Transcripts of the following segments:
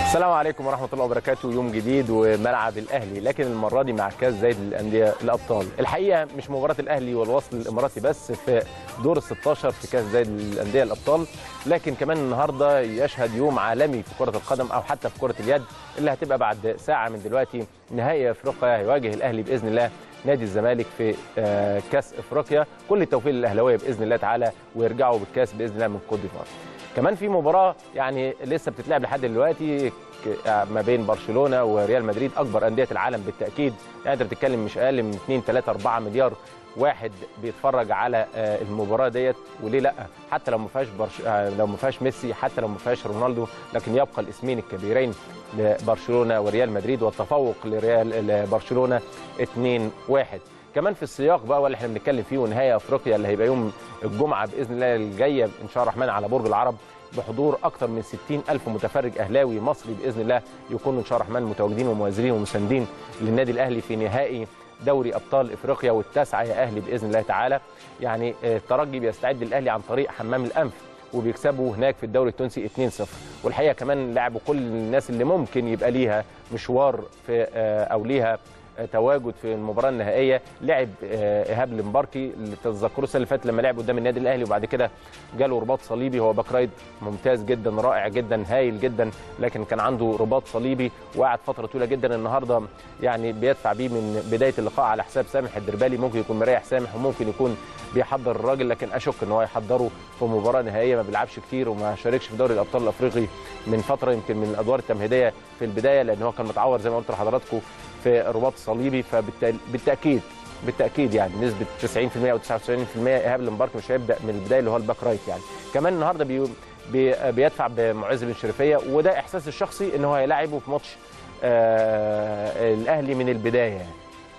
السلام عليكم ورحمة الله وبركاته يوم جديد وملعب الأهلي لكن المرة دي مع كاس زايد للأندية الأبطال الحقيقة مش مباراة الأهلي والوصل الإماراتي بس في دور ال 16 في كاس زايد للأندية الأبطال لكن كمان النهاردة يشهد يوم عالمي في كرة القدم أو حتى في كرة اليد اللي هتبقى بعد ساعة من دلوقتي نهائي أفريقيا هيواجه الأهلي بإذن الله نادي الزمالك في آه، كاس افريقيا كل التوفيق للاهلاويه باذن الله تعالى ويرجعوا بالكاس باذن الله من كوت ديفوار كمان في مباراه يعني لسه بتتلعب لحد دلوقتي ك- آه، ما بين برشلونه وريال مدريد اكبر انديه العالم بالتاكيد يعني انت بتتكلم مش اقل من 2 3 4 مليار واحد بيتفرج على آه، المباراه ديت وليه لا حتى لو ما فيهاش برش... آه، لو ما فيهاش ميسي حتى لو ما فيهاش رونالدو لكن يبقى الاسمين الكبيرين لبرشلونه وريال مدريد والتفوق لريال لبرشلونه 2 1 كمان في السياق بقى واللي احنا بنتكلم فيه ونهايه افريقيا اللي هيبقى يوم الجمعه باذن الله الجايه ان شاء الله الرحمن على برج العرب بحضور اكثر من 60 الف متفرج اهلاوي مصري باذن الله يكونوا ان شاء الله الرحمن متواجدين ومؤازرين ومساندين للنادي الاهلي في نهائي دوري ابطال افريقيا والتاسعه يا اهلي باذن الله تعالى يعني آه، الترجي بيستعد للاهلي عن طريق حمام الانف وبيكسبوا هناك في الدوري التونسي 2-0 والحقيقه كمان لعبوا كل الناس اللي ممكن يبقى ليها مشوار في آه، او ليها آه، تواجد في المباراه النهائيه لعب آه، ايهاب المباركي اللي تتذكروا السنه اللي فاتت لما لعب قدام النادي الاهلي وبعد كده جاله رباط صليبي هو باك رايت ممتاز جدا رائع جدا هايل جدا لكن كان عنده رباط صليبي وقعد فتره طويله جدا النهارده يعني بيدفع بيه من بدايه اللقاء على حساب سامح الدربالي ممكن يكون مريح سامح وممكن يكون بيحضر الراجل لكن اشك ان هو يحضره في مباراه نهائيه ما بيلعبش كتير وما شاركش في دوري الابطال الافريقي من فتره يمكن من الادوار التمهيديه في البدايه لان هو كان متعور زي ما قلت لحضراتكم في الرباط الصليبي فبالتاكيد بالتاكيد يعني نسبه 90% او 99% ايهاب المبارك مش هيبدا من البدايه اللي هو الباك رايت يعني كمان النهارده بي بي بيدفع بمعز بن شريفيه وده احساسي الشخصي ان هو هيلاعبه في ماتش آه الاهلي من البدايه يعني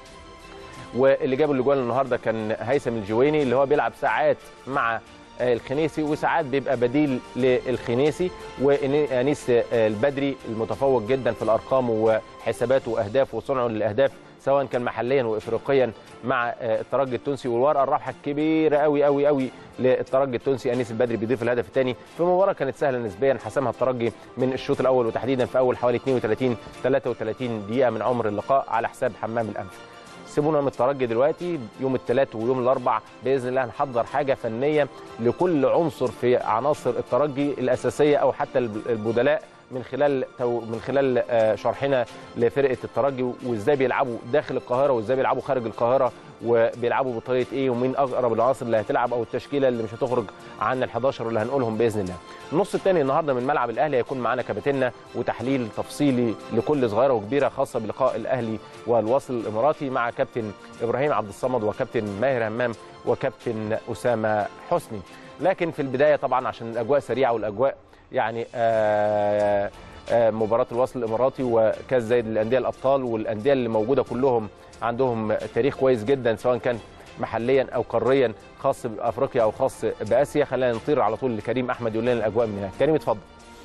واللي جاب الاجوال النهارده كان هيثم الجويني اللي هو بيلعب ساعات مع آه، الخنيسي وساعات بيبقى بديل للخنيسي وانيس آه، البدري المتفوق جدا في الارقام وحساباته واهدافه وصنعه للاهداف سواء كان محليا وافريقيا مع آه، الترجي التونسي والورقه الرابحه الكبيره قوي قوي قوي للترجي التونسي انيس البدري بيضيف الهدف الثاني في مباراه كانت سهله نسبيا حسمها الترجي من الشوط الاول وتحديدا في اول حوالي 32 33 دقيقه من عمر اللقاء على حساب حمام الانف سيبونا من الترجي دلوقتي يوم الثلاث ويوم الاربع باذن الله هنحضر حاجه فنيه لكل عنصر في عناصر الترجي الاساسيه او حتى الب- البدلاء من خلال تو من خلال آه، شرحنا لفرقه الترجي وازاي بيلعبوا داخل القاهره وازاي بيلعبوا خارج القاهره وبيلعبوا بطريقه ايه ومين اقرب العناصر اللي هتلعب او التشكيله اللي مش هتخرج عن ال11 اللي هنقولهم باذن الله. النص الثاني النهارده من ملعب الاهلي هيكون معانا كباتننا وتحليل تفصيلي لكل صغيره وكبيره خاصه بلقاء الاهلي والوصل الاماراتي مع كابتن ابراهيم عبد الصمد وكابتن ماهر همام وكابتن اسامه حسني. لكن في البدايه طبعا عشان الاجواء سريعه والاجواء يعني آه آه، مباراه الوصل الاماراتي وكاس زايد للانديه الابطال والانديه اللي موجوده كلهم عندهم تاريخ كويس جدا سواء كان محليا او قاريا خاص بافريقيا او خاص باسيا خلينا نطير على طول لكريم احمد يقول لنا الاجواء من هناك كريم اتفضل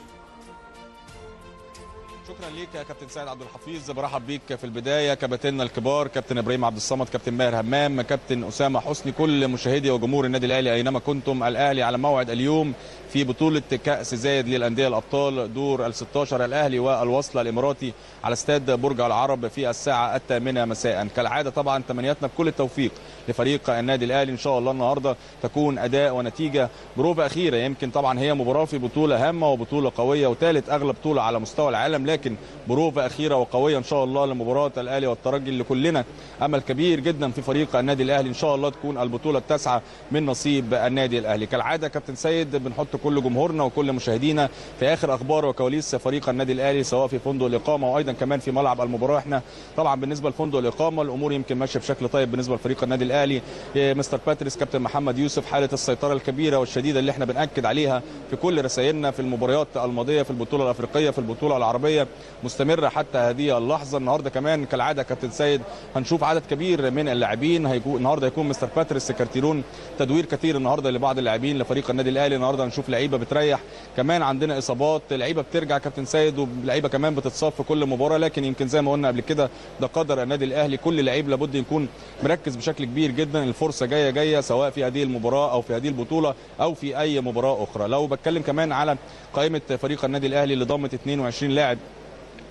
شكرا ليك يا كابتن سيد عبد الحفيظ برحب بيك في البدايه كباتننا الكبار كابتن ابراهيم عبد الصمد كابتن ماهر همام كابتن اسامه حسني كل مشاهدي وجمهور النادي الاهلي اينما كنتم الاهلي على موعد اليوم في بطوله كاس زايد للانديه الابطال دور ال 16 الاهلي والوصل الاماراتي على استاد برج العرب في الساعه الثامنه مساء كالعاده طبعا تمنياتنا بكل التوفيق لفريق النادي الاهلي ان شاء الله النهارده تكون اداء ونتيجه بروفه اخيره يمكن طبعا هي مباراه في بطوله هامه وبطوله قويه وثالث اغلى بطوله على مستوى العالم لكن بروفه اخيره وقويه ان شاء الله لمباراه الاهلي والترجي اللي كلنا امل كبير جدا في فريق النادي الاهلي ان شاء الله تكون البطوله التاسعه من نصيب النادي الاهلي كالعاده كابتن سيد بنحط كل جمهورنا وكل مشاهدينا في اخر اخبار وكواليس فريق النادي الاهلي سواء في فندق الاقامه وايضا كمان في ملعب المباراه احنا طبعا بالنسبه لفندق الاقامه الامور يمكن ماشيه بشكل طيب بالنسبه لفريق النادي الاهلي إيه، مستر باتريس كابتن محمد يوسف حاله السيطره الكبيره والشديده اللي احنا بناكد عليها في كل رسائلنا في المباريات الماضيه في البطوله الافريقيه في البطوله العربيه مستمره حتى هذه اللحظه النهارده كمان كالعاده كابتن سيد هنشوف عدد كبير من اللاعبين هيكون النهارده هيكون مستر باتريس كارتيرون تدوير كتير النهارده لبعض اللاعبين لفريق النادي الاهلي النهارده هنشوف لعيبه بتريح كمان عندنا اصابات لعيبه بترجع كابتن سيد ولعيبه كمان بتتصاب في كل مباراه لكن يمكن زي ما قلنا قبل كده ده قدر النادي الاهلي كل لعيب لابد يكون مركز بشكل كبير جدا الفرصه جايه جايه سواء في هذه المباراه او في هذه البطوله او في اي مباراه اخرى لو بتكلم كمان على قائمه فريق النادي الاهلي اللي ضمت 22 لاعب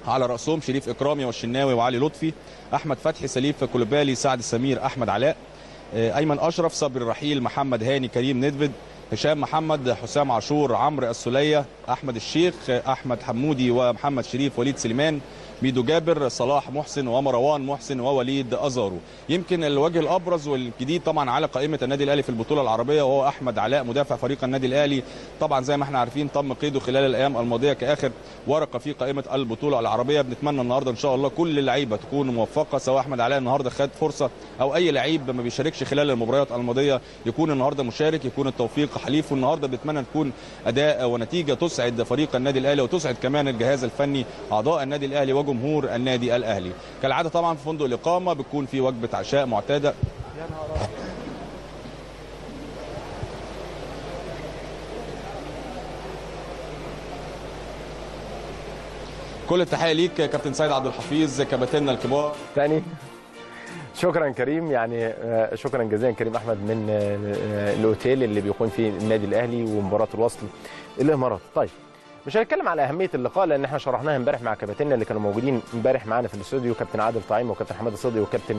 على راسهم شريف اكرامي والشناوي وعلي لطفي احمد فتحي سليف كولوبالي سعد السمير احمد علاء ايمن اشرف صبري رحيل محمد هاني كريم ندفد هشام محمد حسام عاشور عمرو السليه احمد الشيخ احمد حمودي ومحمد شريف وليد سليمان ميدو جابر صلاح محسن ومروان محسن ووليد ازارو يمكن الوجه الابرز والجديد طبعا على قائمه النادي الاهلي في البطوله العربيه وهو احمد علاء مدافع فريق النادي الاهلي طبعا زي ما احنا عارفين تم قيده خلال الايام الماضيه كاخر ورقه في قائمه البطوله العربيه بنتمنى النهارده ان شاء الله كل اللعيبه تكون موفقه سواء احمد علاء النهارده خد فرصه او اي لعيب ما بيشاركش خلال المباريات الماضيه يكون النهارده مشارك يكون التوفيق حليفه النهارده بنتمنى تكون اداء ونتيجه تسعد فريق النادي الاهلي وتسعد كمان الجهاز الفني اعضاء النادي الاهلي وجمهور النادي الاهلي كالعاده طبعا في فندق الاقامه بتكون في وجبه عشاء معتاده كل التحيه ليك كابتن سيد عبد الحفيظ كباتننا الكبار تاني شكرا كريم يعني شكرا جزيلا كريم احمد من الاوتيل اللي بيقيم فيه النادي الاهلي ومباراه الوصل الامارات طيب مش هنتكلم على اهميه اللقاء لان احنا شرحناها امبارح مع كباتننا اللي كانوا موجودين امبارح معانا في الاستوديو كابتن عادل طعيم وكابتن حماد الصدي وكابتن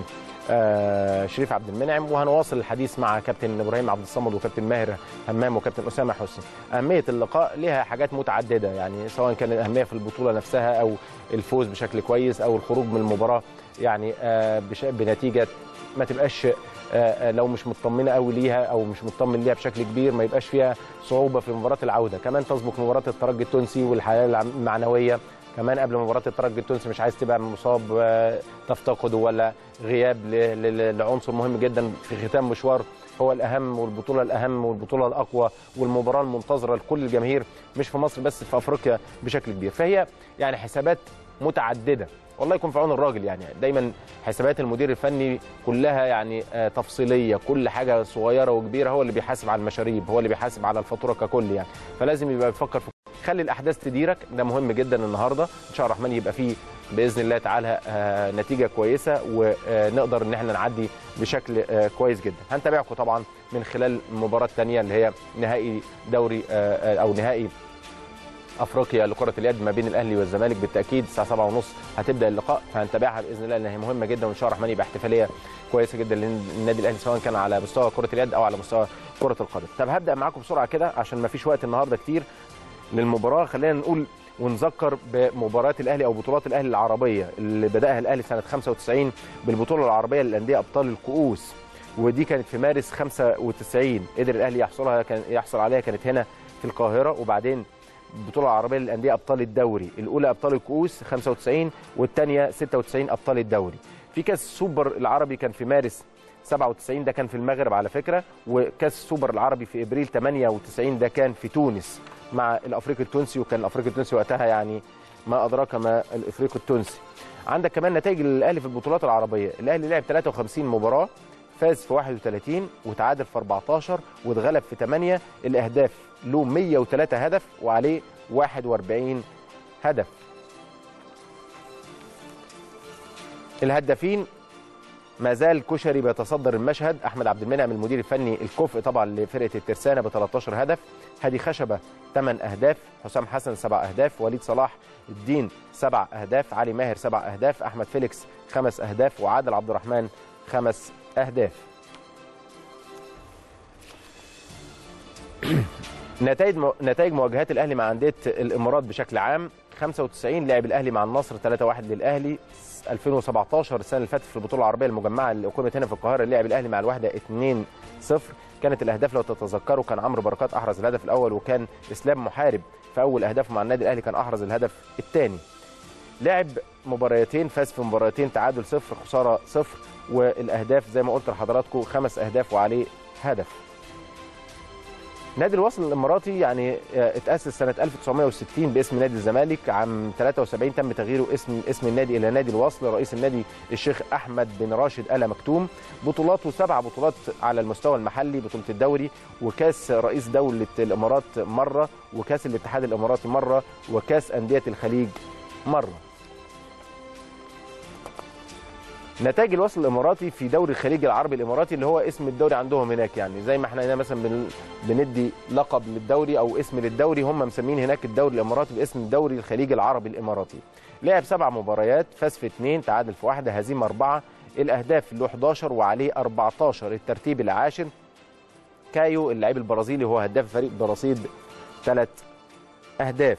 آه شريف عبد المنعم وهنواصل الحديث مع كابتن ابراهيم عبد الصمد وكابتن ماهر همام وكابتن اسامه حسني اهميه اللقاء لها حاجات متعدده يعني سواء كان الاهميه في البطوله نفسها او الفوز بشكل كويس او الخروج من المباراه يعني آه بنتيجه ما تبقاش لو مش مطمنه قوي ليها او مش مطمن ليها بشكل كبير ما يبقاش فيها صعوبه في مباراه العوده كمان تسبق مباراه الترجي التونسي والحياه المعنويه كمان قبل مباراه الترجي التونسي مش عايز تبقى مصاب تفتقده ولا غياب لعنصر مهم جدا في ختام مشوار هو الاهم والبطوله الاهم والبطوله الاقوى والمباراه المنتظره لكل الجماهير مش في مصر بس في افريقيا بشكل كبير فهي يعني حسابات متعدده والله يكون في عون الراجل يعني دايما حسابات المدير الفني كلها يعني تفصيليه كل حاجه صغيره وكبيره هو اللي بيحاسب على المشاريب هو اللي بيحاسب على الفاتوره ككل يعني فلازم يبقى بيفكر في خلي الاحداث تديرك ده مهم جدا النهارده ان شاء الله الرحمن يبقى فيه باذن الله تعالى نتيجه كويسه ونقدر ان احنا نعدي بشكل كويس جدا هنتابعكم طبعا من خلال المباراه الثانيه اللي هي نهائي دوري او نهائي افريقيا لكره اليد ما بين الاهلي والزمالك بالتاكيد الساعه 7:30 هتبدا اللقاء فهنتابعها باذن الله لان هي مهمه جدا وان شاء الله الرحمن يبقى احتفاليه كويسه جدا للنادي الاهلي سواء كان على مستوى كره اليد او على مستوى كره القدم طب هبدا معاكم بسرعه كده عشان ما فيش وقت النهارده كتير للمباراه خلينا نقول ونذكر بمباريات الاهلي او بطولات الاهلي العربيه اللي بداها الاهلي سنه 95 بالبطوله العربيه للانديه ابطال الكؤوس ودي كانت في مارس 95 قدر الاهلي يحصلها كان يحصل عليها كانت هنا في القاهره وبعدين البطوله العربيه للانديه ابطال الدوري الاولى ابطال الكؤوس 95 والثانيه 96 ابطال الدوري في كاس السوبر العربي كان في مارس 97 ده كان في المغرب على فكره وكاس السوبر العربي في ابريل 98 ده كان في تونس مع الافريقي التونسي وكان الافريقي التونسي وقتها يعني ما ادراك ما الافريقي التونسي عندك كمان نتائج الاهلي في البطولات العربيه الاهلي لعب 53 مباراه فاز في 31 وتعادل في 14 واتغلب في 8 الاهداف له 103 هدف وعليه 41 هدف الهدافين ما زال كشري بيتصدر المشهد احمد عبد المنعم المدير الفني الكفء طبعا لفرقه الترسانه ب 13 هدف هادي خشبه 8 اهداف حسام حسن 7 اهداف وليد صلاح الدين 7 اهداف علي ماهر 7 اهداف احمد فيليكس 5 اهداف وعادل عبد الرحمن 5 اهداف نتائج نتائج مواجهات الاهلي مع انديه الامارات بشكل عام 95 لعب الاهلي مع النصر 3-1 للاهلي 2017 السنه اللي فاتت في البطوله العربيه المجمعه اللي اقيمت هنا في القاهره لعب الاهلي مع الوحده 2-0 كانت الاهداف لو تتذكروا كان عمرو بركات احرز الهدف الاول وكان اسلام محارب في اول اهدافه مع النادي الاهلي كان احرز الهدف الثاني لعب مباريتين فاز في مباراتين تعادل صفر خساره صفر والاهداف زي ما قلت لحضراتكم خمس اهداف وعليه هدف نادي الوصل الاماراتي يعني اتاسس سنه 1960 باسم نادي الزمالك عام 73 تم تغييره اسم اسم النادي الى نادي الوصل رئيس النادي الشيخ احمد بن راشد ال مكتوم بطولاته سبع بطولات على المستوى المحلي بطوله الدوري وكاس رئيس دوله الامارات مره وكاس الاتحاد الاماراتي مره وكاس انديه الخليج مره نتائج الوصل الاماراتي في دوري الخليج العربي الاماراتي اللي هو اسم الدوري عندهم هناك يعني زي ما احنا هنا مثلا بن- بندي لقب للدوري او اسم للدوري هم مسمين هناك الدوري الاماراتي باسم الدوري الخليج العربي الاماراتي لعب سبع مباريات فاز في اثنين تعادل في واحده هزيمه اربعه الاهداف له 11 وعليه 14 الترتيب العاشر كايو اللاعب البرازيلي هو هداف فريق برصيد ثلاث اهداف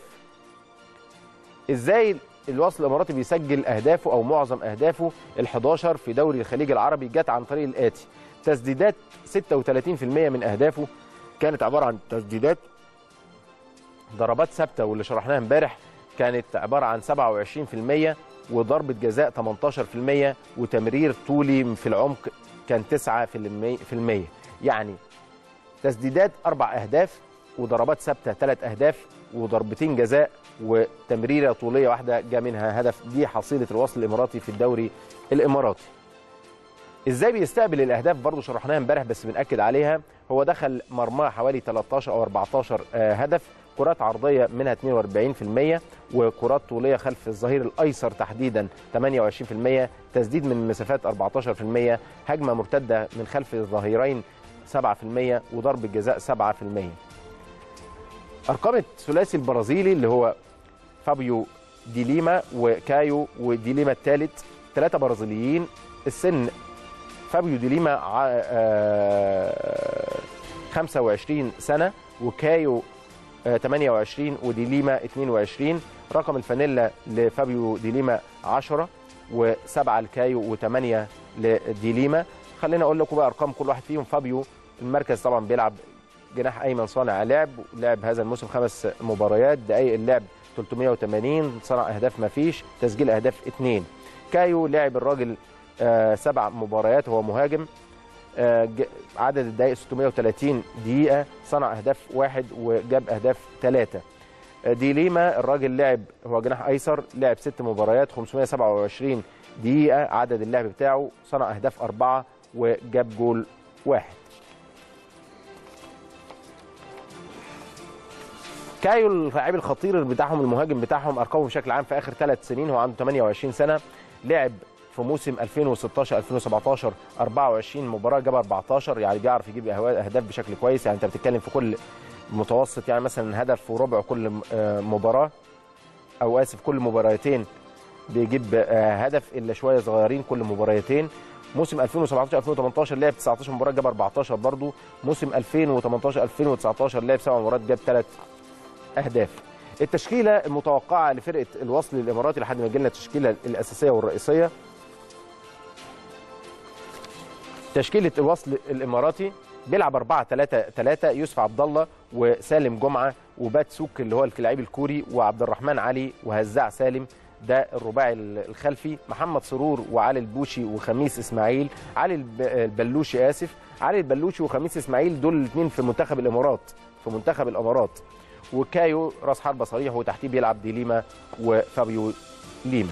ازاي الوصل الاماراتي بيسجل اهدافه او معظم اهدافه ال11 في دوري الخليج العربي جت عن طريق الاتي تسديدات 36% من اهدافه كانت عباره عن تسديدات ضربات ثابته واللي شرحناها امبارح كانت عباره عن 27% وضربه جزاء 18% وتمرير طولي في العمق كان 9% يعني تسديدات اربع اهداف وضربات ثابته ثلاث اهداف وضربتين جزاء وتمريره طوليه واحده جاء منها هدف دي حصيله الوصل الاماراتي في الدوري الاماراتي ازاي بيستقبل الاهداف برضو شرحناها امبارح بس بناكد عليها هو دخل مرماه حوالي 13 او 14 آه، هدف كرات عرضيه منها 42% وكرات طوليه خلف الظهير الايسر تحديدا 28% تسديد من المسافات 14% هجمه مرتده من خلف الظهيرين 7% وضرب جزاء 7% ارقام الثلاثي البرازيلي اللي هو فابيو دي ليما وكايو ودي ليما الثالث ثلاثه برازيليين السن فابيو دي ليما ع- آه، 25 سنه وكايو آه، 28 ودي ليما 22 رقم الفانيلا لفابيو دي ليما 10 و7 لكايو و8 لدي ليما خلينا اقول لكم بقى ارقام كل واحد فيهم فابيو المركز طبعا بيلعب جناح ايمن صانع لعب لعب هذا الموسم خمس مباريات دقائق اللعب 380 صنع اهداف ما فيش تسجيل اهداف اثنين كايو لعب الراجل آه سبع مباريات هو مهاجم آه ج- عدد الدقائق 630 دقيقة صنع أهداف واحد وجاب أهداف ثلاثة آه دي ليما الراجل لعب هو جناح أيسر لعب ست مباريات 527 دقيقة عدد اللعب بتاعه صنع أهداف أربعة وجاب جول واحد كايو اللاعب الخطير بتاعهم المهاجم بتاعهم ارقامه بشكل عام في اخر ثلاث سنين هو عنده 28 سنه لعب في موسم 2016 2017 24 مباراه جاب 14 يعني بيعرف يجيب أهوا- اهداف بشكل كويس يعني انت بتتكلم في كل متوسط يعني مثلا هدف وربع كل م- آه، مباراه او اسف كل مباراتين بيجيب آه، هدف الا شويه صغيرين كل مباراتين موسم 2017 2018 لعب 19 مباراه جاب 14 برضه موسم 2018 2019 لعب 7 مباريات جاب 3 اهداف التشكيله المتوقعه لفرقه الوصل الاماراتي لحد ما يجي لنا التشكيله الاساسيه والرئيسيه تشكيله الوصل الاماراتي بيلعب 4 3 3 يوسف عبد الله وسالم جمعه وبات سوك اللي هو اللاعب الكوري وعبد الرحمن علي وهزاع سالم ده الرباعي الخلفي محمد سرور وعلي البوشي وخميس اسماعيل علي الب- البلوشي اسف علي البلوشي وخميس اسماعيل دول الاثنين في منتخب الامارات في منتخب الامارات وكايو راس حربه صريح وتحتيه بيلعب دي ليما وفابيو ليما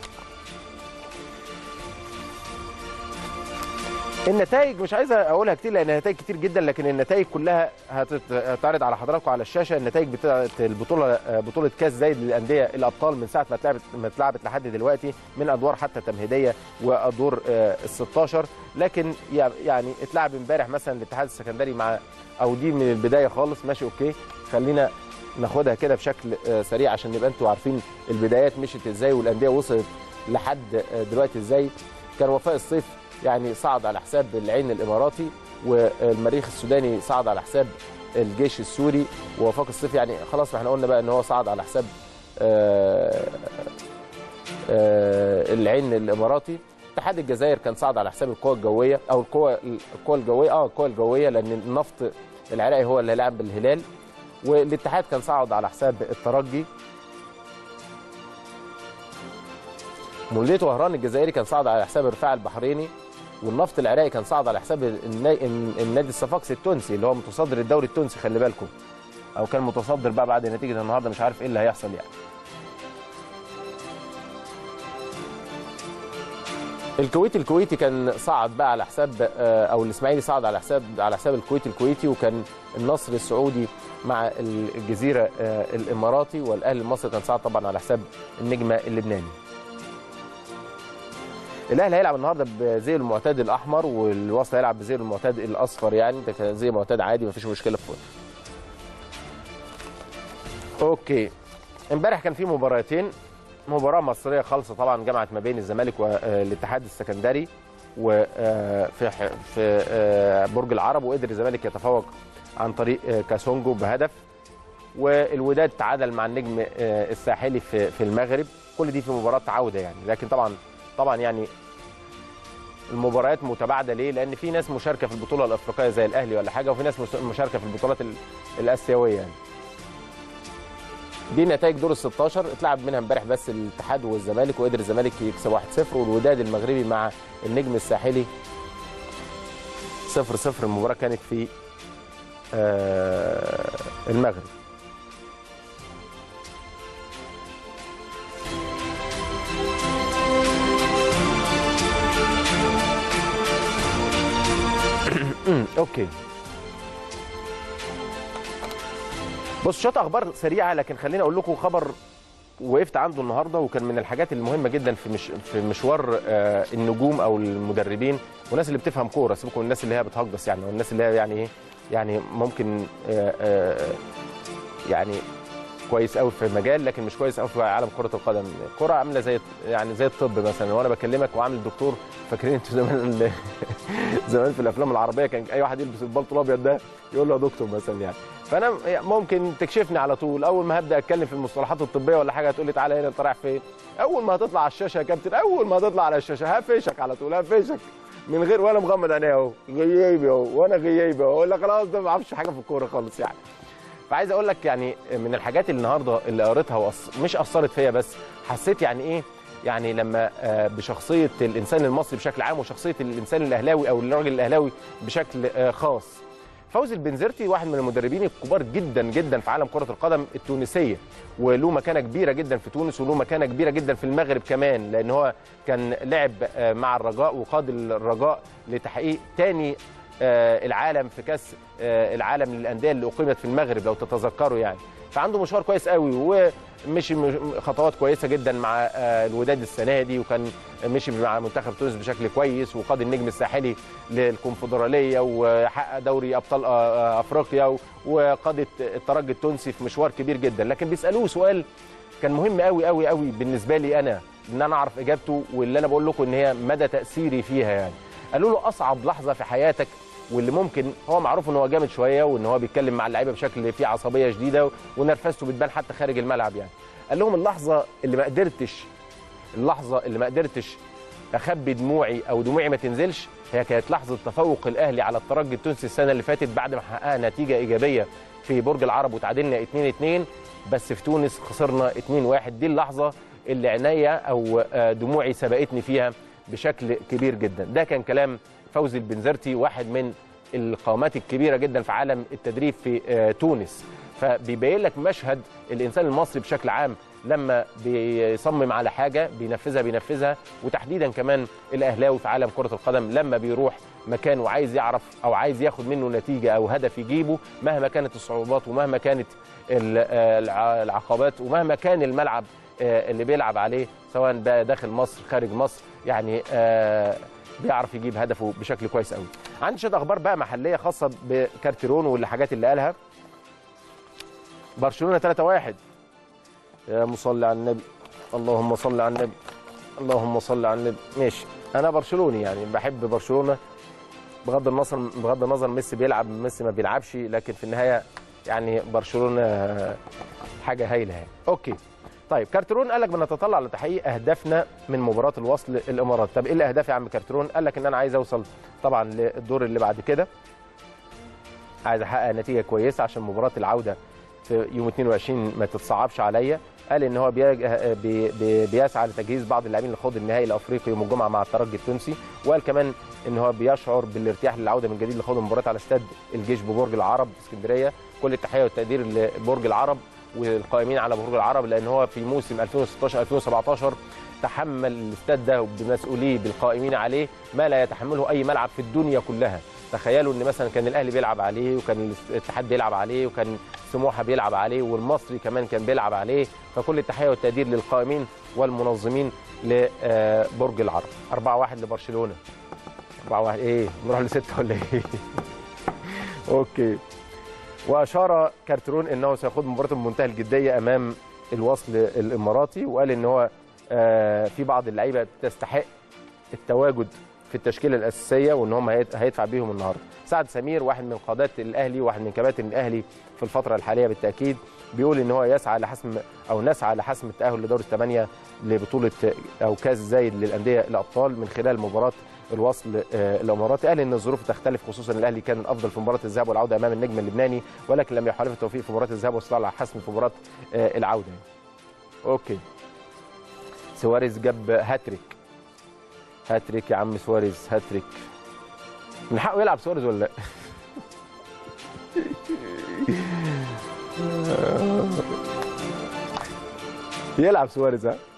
النتائج مش عايز اقولها كتير لان النتائج كتير جدا لكن النتائج كلها هتت- هتعرض على حضراتكم على الشاشه النتائج بتاعه البطوله بطوله كاس زايد للانديه الابطال من ساعه ما اتلعبت ما اتلعبت لحد دلوقتي من ادوار حتى تمهيديه وادوار ال 16 لكن يع- يعني اتلعب امبارح مثلا الاتحاد السكندري مع او دي من البدايه خالص ماشي اوكي خلينا ناخدها كده بشكل آه، سريع عشان نبقى انتوا عارفين البدايات مشيت ازاي والانديه وصلت لحد آه، دلوقتي ازاي كان وفاء الصيف يعني صعد على حساب العين الاماراتي والمريخ السوداني صعد على حساب الجيش السوري ووفاق الصيف يعني خلاص ما احنا قلنا بقى ان هو صعد على حساب آه، آه، العين الاماراتي اتحاد الجزائر كان صعد على حساب القوى الجويه او القوى القوى الجويه اه القوى الجويه لان النفط العراقي هو اللي لعب بالهلال والاتحاد كان صعد على حساب الترجي مولية وهران الجزائري كان صعد على حساب الرفاع البحريني والنفط العراقي كان صعد على حساب النا- النادي الصفاقسي التونسي اللي هو متصدر الدوري التونسي خلي بالكم او كان متصدر بقى بعد نتيجه النهارده مش عارف ايه اللي هيحصل يعني الكويت الكويتي كان صعد بقى على حساب آه، او الاسماعيلي صعد على حساب على حساب الكويت الكويتي وكان النصر السعودي مع الجزيره آه، الاماراتي والاهلي المصري كان صعد طبعا على حساب النجمه اللبناني الاهلي هيلعب النهارده بزي المعتاد الاحمر والوصل هيلعب بزي المعتاد الاصفر يعني ده كان زي معتاد عادي مفيش مشكله في اوكي امبارح كان في مباراتين مباراه مصريه خالصه طبعا جمعت ما بين الزمالك والاتحاد السكندري وفي في برج العرب وقدر الزمالك يتفوق عن طريق كاسونجو بهدف والوداد تعادل مع النجم الساحلي في في المغرب كل دي في مباراه عوده يعني لكن طبعا طبعا يعني المباريات متباعده ليه؟ لان في ناس مشاركه في البطوله الافريقيه زي الاهلي ولا حاجه وفي ناس مشاركه في البطولات الاسيويه يعني. دي نتائج دور ال 16 اتلعب منها امبارح بس الاتحاد والزمالك وقدر الزمالك يكسب 1-0 والوداد المغربي مع النجم الساحلي 0-0 المباراه كانت في آه المغرب. اوكي بص شويه اخبار سريعه لكن خليني اقول لكم خبر وقفت عنده النهارده وكان من الحاجات المهمه جدا في مش في مشوار آه النجوم او المدربين والناس اللي بتفهم كوره سيبكم من الناس اللي هي بتهجص يعني والناس اللي هي يعني ايه يعني ممكن آه آه يعني كويس قوي في مجال لكن مش كويس قوي في عالم كره القدم الكره عامله زي يعني زي الطب مثلا وانا بكلمك وعامل دكتور فاكرين انتوا زمان زمان في الافلام العربيه كان اي واحد يلبس البلطو الابيض ده يقول له يا دكتور مثلا يعني فانا ممكن تكشفني على طول اول ما هبدا اتكلم في المصطلحات الطبيه ولا حاجه تقول لي تعالى هنا انت رايح فين اول ما هتطلع على الشاشه يا كابتن اول ما هتطلع على الشاشه هفشك على طول هفشك من غير وانا مغمض عينيا اهو غيابي اهو وانا غيابي اهو اقول لك خلاص ده ما اعرفش حاجه في الكوره خالص يعني فعايز اقول لك يعني من الحاجات اللي النهارده اللي قريتها وأص... مش اثرت فيا بس حسيت يعني ايه يعني لما بشخصيه الانسان المصري بشكل عام وشخصيه الانسان الاهلاوي او الراجل الاهلاوي بشكل خاص فوزي البنزرتي واحد من المدربين الكبار جدا جدا في عالم كره القدم التونسيه وله مكانه كبيره جدا في تونس وله مكانه كبيره جدا في المغرب كمان لان هو كان لعب مع الرجاء وقاد الرجاء لتحقيق ثاني العالم في كاس العالم للانديه اللي اقيمت في المغرب لو تتذكروا يعني فعنده مشوار كويس قوي ومشي خطوات كويسه جدا مع الوداد السنه دي وكان مشي مع منتخب تونس بشكل كويس وقاد النجم الساحلي للكونفدراليه وحقق دوري ابطال افريقيا وقاد الترجي التونسي في مشوار كبير جدا لكن بيسالوه سؤال كان مهم قوي قوي قوي بالنسبه لي انا ان انا اعرف اجابته واللي انا بقول لكم ان هي مدى تاثيري فيها يعني قالوا له اصعب لحظه في حياتك واللي ممكن هو معروف ان هو جامد شويه وان هو بيتكلم مع اللعيبه بشكل فيه عصبيه شديده ونرفزته بتبان حتى خارج الملعب يعني قال لهم اللحظه اللي ما قدرتش اللحظه اللي ما قدرتش اخبي دموعي او دموعي ما تنزلش هي كانت لحظه تفوق الاهلي على الترجي التونسي السنه اللي فاتت بعد ما حققنا نتيجه ايجابيه في برج العرب وتعادلنا 2 2 بس في تونس خسرنا 2 1 دي اللحظه اللي عينيا او دموعي سبقتني فيها بشكل كبير جدا ده كان كلام فوزي البنزرتي واحد من القامات الكبيره جدا في عالم التدريب في تونس فبيبين لك مشهد الانسان المصري بشكل عام لما بيصمم على حاجه بينفذها بينفذها وتحديدا كمان الاهلاوي في عالم كره القدم لما بيروح مكان وعايز يعرف او عايز ياخد منه نتيجه او هدف يجيبه مهما كانت الصعوبات ومهما كانت العقبات ومهما كان الملعب اللي بيلعب عليه سواء بقى داخل مصر خارج مصر يعني بيعرف يجيب هدفه بشكل كويس قوي عندي شويه اخبار بقى محليه خاصه بكارتيرون والحاجات اللي قالها برشلونه 3 1 يا مصلي على النبي اللهم صل على النبي اللهم صل على النبي ماشي انا برشلوني يعني بحب برشلونه بغض النظر بغض النظر ميسي بيلعب ميسي ما بيلعبش لكن في النهايه يعني برشلونه حاجه هايله يعني اوكي طيب كارترون قال لك بنتطلع لتحقيق اهدافنا من مباراه الوصل الامارات طب ايه الاهداف يا عم كارترون قال لك ان انا عايز اوصل طبعا للدور اللي بعد كده عايز احقق نتيجه كويسه عشان مباراه العوده في يوم 22 ما تتصعبش عليا قال ان هو بي بي بيسعى لتجهيز بعض اللاعبين لخوض النهائي الافريقي يوم الجمعه مع الترجي التونسي وقال كمان ان هو بيشعر بالارتياح للعوده من جديد لخوض المباراه على استاد الجيش ببرج العرب في اسكندريه كل التحيه والتقدير لبرج العرب والقائمين على برج العرب لان هو في موسم 2016 2017 تحمل الاستاد ده بمسؤوليه بالقائمين عليه ما لا يتحمله اي ملعب في الدنيا كلها تخيلوا ان مثلا كان الاهلي بيلعب عليه وكان الاتحاد بيلعب عليه وكان سموحه بيلعب عليه والمصري كمان كان بيلعب عليه فكل التحيه والتقدير للقائمين والمنظمين لبرج العرب 4 1 لبرشلونه 4 1 ايه نروح لستة ولا ايه اوكي واشار كارترون انه سيخوض مباراه بمنتهى الجديه امام الوصل الاماراتي وقال ان هو آه، في بعض اللعيبه تستحق التواجد في التشكيله الاساسيه وان هم هيت- هيدفع بيهم النهارده سعد سمير واحد من قادات الاهلي واحد من كباتن الاهلي في الفتره الحاليه بالتاكيد بيقول ان هو يسعى لحسم او نسعى لحسم التاهل لدور الثمانيه لبطوله او كاس زايد للانديه الابطال من خلال مباراه الوصل آه، الاماراتي قال ان الظروف تختلف خصوصا الاهلي كان الافضل في مباراه الذهاب والعوده امام النجم اللبناني ولكن لم يحالف التوفيق في مباراه الذهاب واستطاع على حسم في مباراه آه، العوده اوكي سواريز جاب هاتريك هاتريك يا عم سواريز هاتريك من حقه يلعب سواريز ولا لا يلعب سواريز ها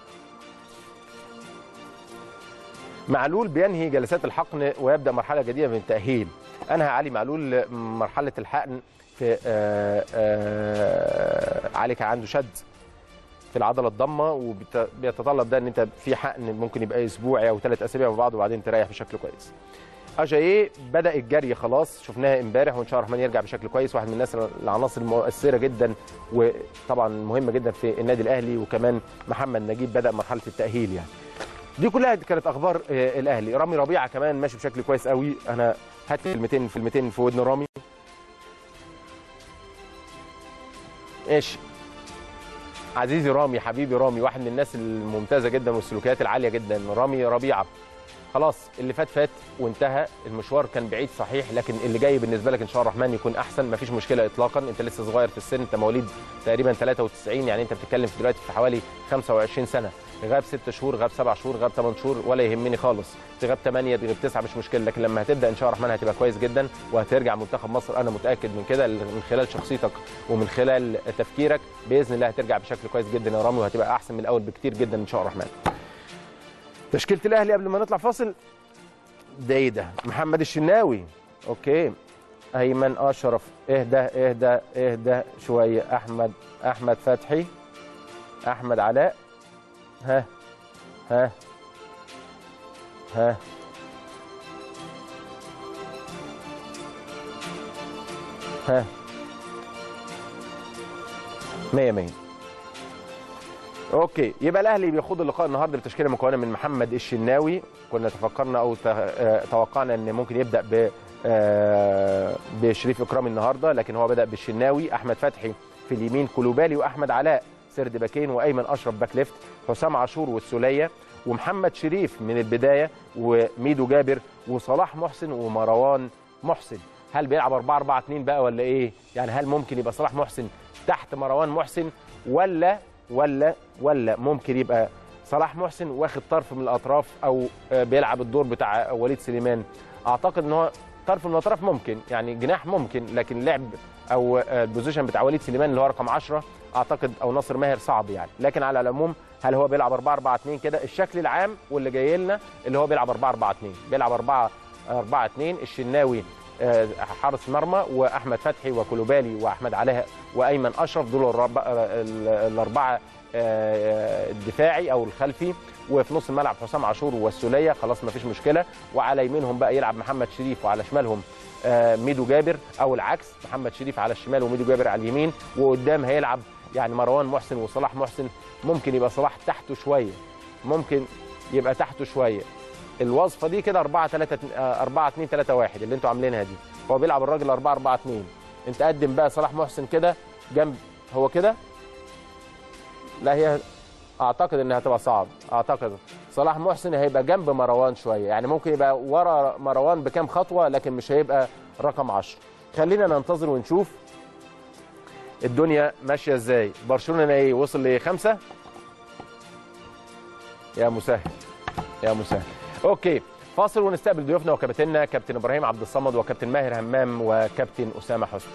معلول بينهي جلسات الحقن ويبدا مرحله جديده من التاهيل انهى علي معلول مرحله الحقن في آه، آه، علي كان عنده شد في العضله الضمه وبيتطلب ده ان انت في حقن ممكن يبقى اسبوعي او ثلاث اسابيع مع بعض وبعدين تريح بشكل كويس. اجاييه بدا الجري خلاص شفناها امبارح وان شاء الله الرحمن يرجع بشكل كويس واحد من الناس العناصر المؤثره جدا وطبعا مهمه جدا في النادي الاهلي وكمان محمد نجيب بدا مرحله التاهيل يعني. دي كلها كانت اخبار آه، الاهلي رامي ربيعه كمان ماشي بشكل كويس قوي انا هات كلمتين في المتين في ودن رامي ايش عزيزي رامي حبيبي رامي واحد من الناس الممتازه جدا والسلوكيات العاليه جدا رامي ربيعه خلاص اللي فات فات وانتهى المشوار كان بعيد صحيح لكن اللي جاي بالنسبه لك ان شاء الله الرحمن يكون احسن مفيش مشكله اطلاقا انت لسه صغير في السن انت مواليد تقريبا 93 يعني انت بتتكلم في دلوقتي في حوالي 25 سنه غاب 6 شهور غاب 7 شهور غاب 8 شهور ولا يهمني خالص تغاب 8 تغاب 9 مش مشكله لكن لما هتبدا ان شاء الله الرحمن هتبقى كويس جدا وهترجع منتخب مصر انا متاكد من كده من خلال شخصيتك ومن خلال تفكيرك باذن الله هترجع بشكل كويس جدا يا رامي وهتبقى احسن من الاول بكتير جدا ان شاء الله الرحمن تشكيله الاهلي قبل ما نطلع فاصل ده ايه ده محمد الشناوي اوكي ايمن اشرف اهدى اهدى اهدى شويه احمد احمد فتحي احمد علاء ها ها ها ها مية مية اوكي يبقى الاهلي بيخوض اللقاء النهارده بتشكيله مكونه من محمد الشناوي كنا تفكرنا او ت- آه، توقعنا ان ممكن يبدا ب آه، بشريف اكرامي النهارده لكن هو بدا بالشناوي احمد فتحي في اليمين كلوبالي واحمد علاء سرد باكين وايمن اشرف باك ليفت حسام عاشور والسوليه ومحمد شريف من البدايه وميدو جابر وصلاح محسن ومروان محسن هل بيلعب 4 4 2 بقى ولا ايه يعني هل ممكن يبقى صلاح محسن تحت مروان محسن ولا ولا ولا ممكن يبقى صلاح محسن واخد طرف من الاطراف او آه، بيلعب الدور بتاع وليد سليمان اعتقد ان هو طرف من الاطراف ممكن يعني جناح ممكن لكن لعب او آه، البوزيشن بتاع وليد سليمان اللي هو رقم 10 اعتقد او ناصر ماهر صعب يعني لكن على العموم هل هو بيلعب 4 4 2 كده الشكل العام واللي جاي لنا اللي هو بيلعب 4 4 2 بيلعب 4 4 2 الشناوي آه، حارس مرمى واحمد فتحي وكلوبالي واحمد علاء وايمن اشرف دول الرب- آه، ال- الاربعه آه، الدفاعي او الخلفي وفي نص الملعب حسام عاشور والسوليه خلاص ما فيش مشكله وعلى يمينهم بقى يلعب محمد شريف وعلى شمالهم آه، ميدو جابر او العكس محمد شريف على الشمال وميدو جابر على اليمين وقدام هيلعب يعني مروان محسن وصلاح محسن ممكن يبقى صلاح تحته شويه ممكن يبقى تحته شويه الوصفه دي كده 4 3 4 2 3 1 اللي انتوا عاملينها دي هو بيلعب الراجل 4 4 2 انت قدم بقى صلاح محسن كده جنب هو كده لا هي اعتقد انها هتبقى صعب اعتقد صلاح محسن هيبقى جنب مروان شويه يعني ممكن يبقى ورا مروان بكام خطوه لكن مش هيبقى رقم 10 خلينا ننتظر ونشوف الدنيا ماشيه ازاي برشلونه ايه وصل لخمسه يا مسهل يا مسهل اوكي فاصل ونستقبل ضيوفنا وكابتننا كابتن ابراهيم عبد الصمد وكابتن ماهر همام وكابتن اسامه حسني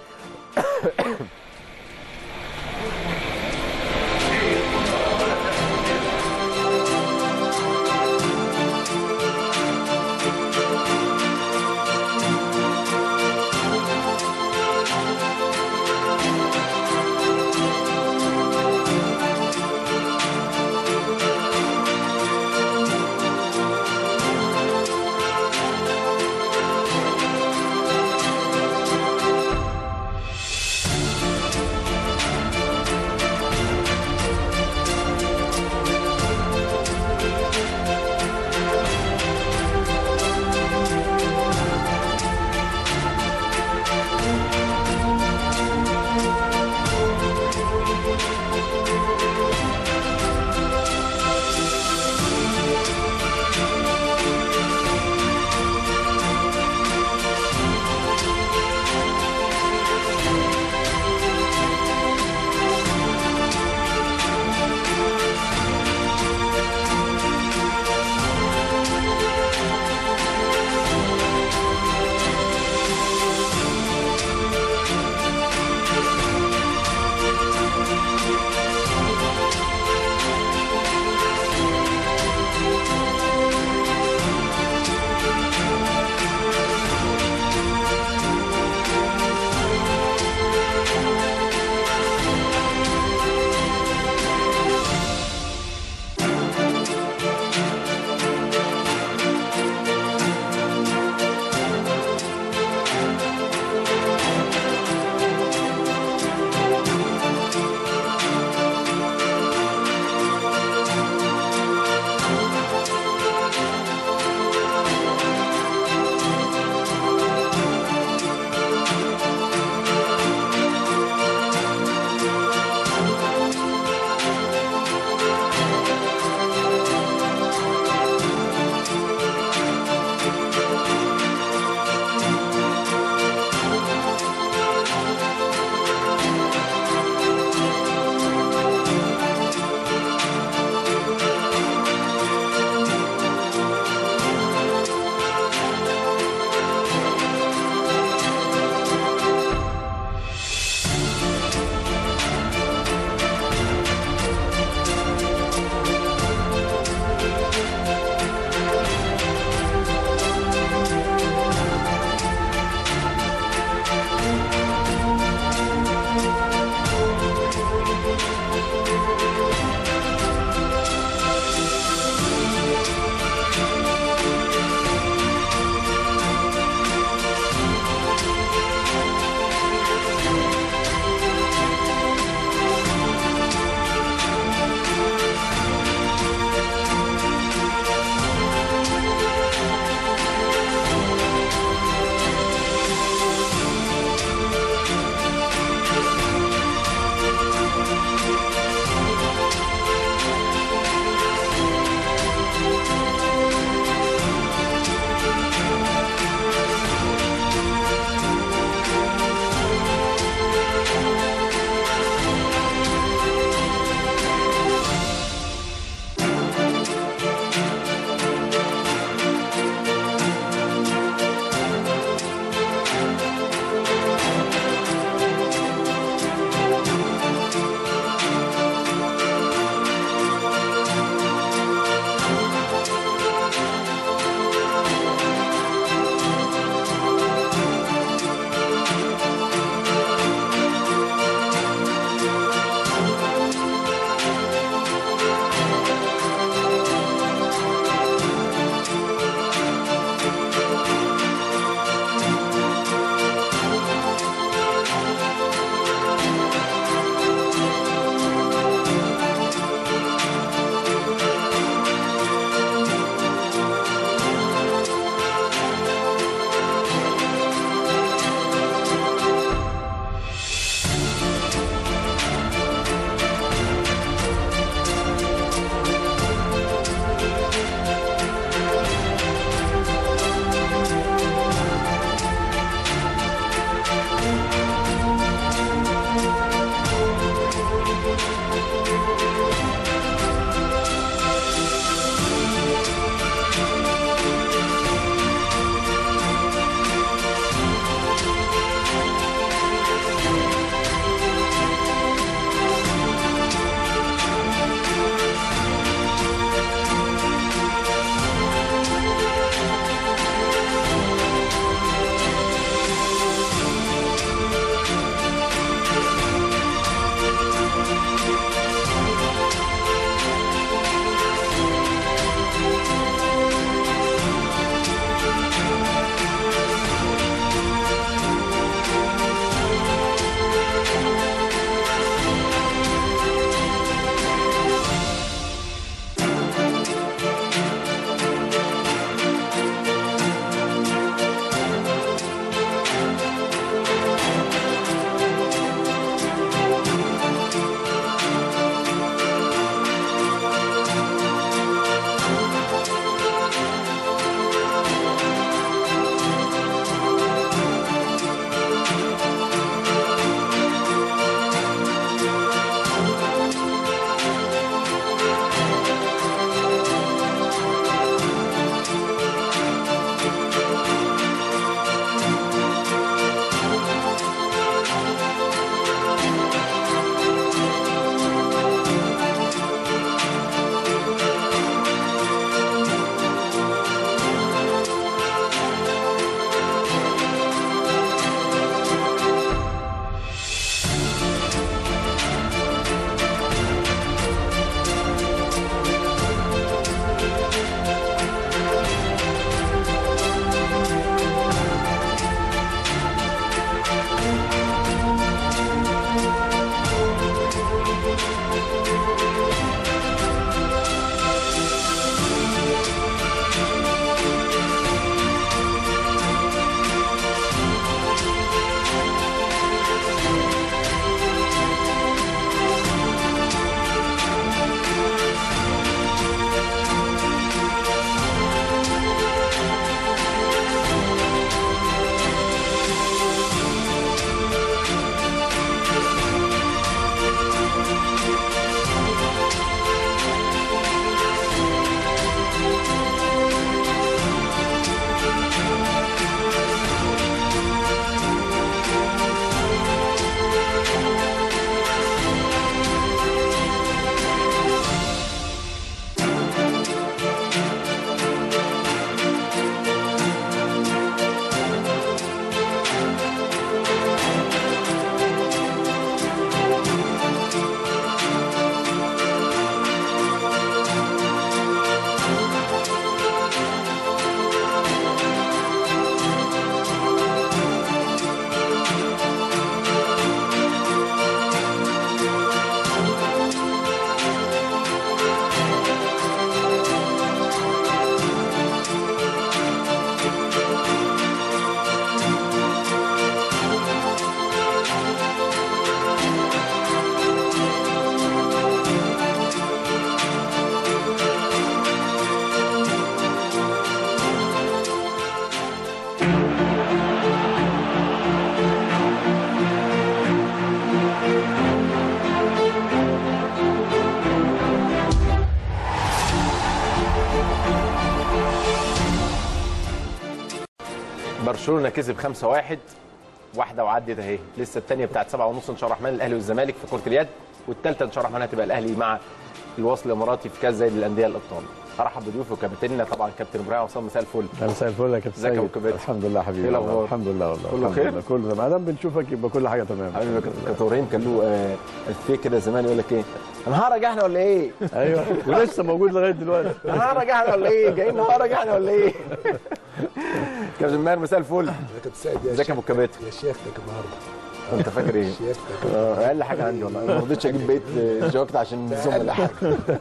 برشلونه كسب 5-1 واحده وعدت اهي لسه الثانيه بتاعت 7 ونص ان شاء الله الرحمن الاهلي والزمالك في كره اليد والثالثه ان شاء الله الرحمن هتبقى الاهلي مع الوصل الاماراتي في كاس زي الانديه الابطال ارحب بضيوفي وكابتننا طبعا كابتن ابراهيم عصام مساء الفل مساء الفل يا كابتن ازيك يا سيد أبو كباتن؟ الحمد لله حبيبي إيه الأخبار؟ والله. الحمد لله والله كله الحمد خير؟ لله كله تمام ما دام بنشوفك يبقى كل حاجه تمام حبيبي كابتن ابراهيم كان له آه، الفيه كده زمان يقول لك ايه نهار احنا ولا ايه؟ ايوه ولسه موجود لغايه دلوقتي نهار احنا ولا ايه؟ جايين نهار احنا ولا ايه؟ كابتن ماهر مساء الفل يا كابتن سعد يا ازيك يا ابو شيخ- كباتن يا شيختك النهارده انت فاكر ايه؟ شيختك آه، اقل حاجه عندي والله ما رضيتش اجيب بقيه الجواكت عشان اقل الزملاء حاجه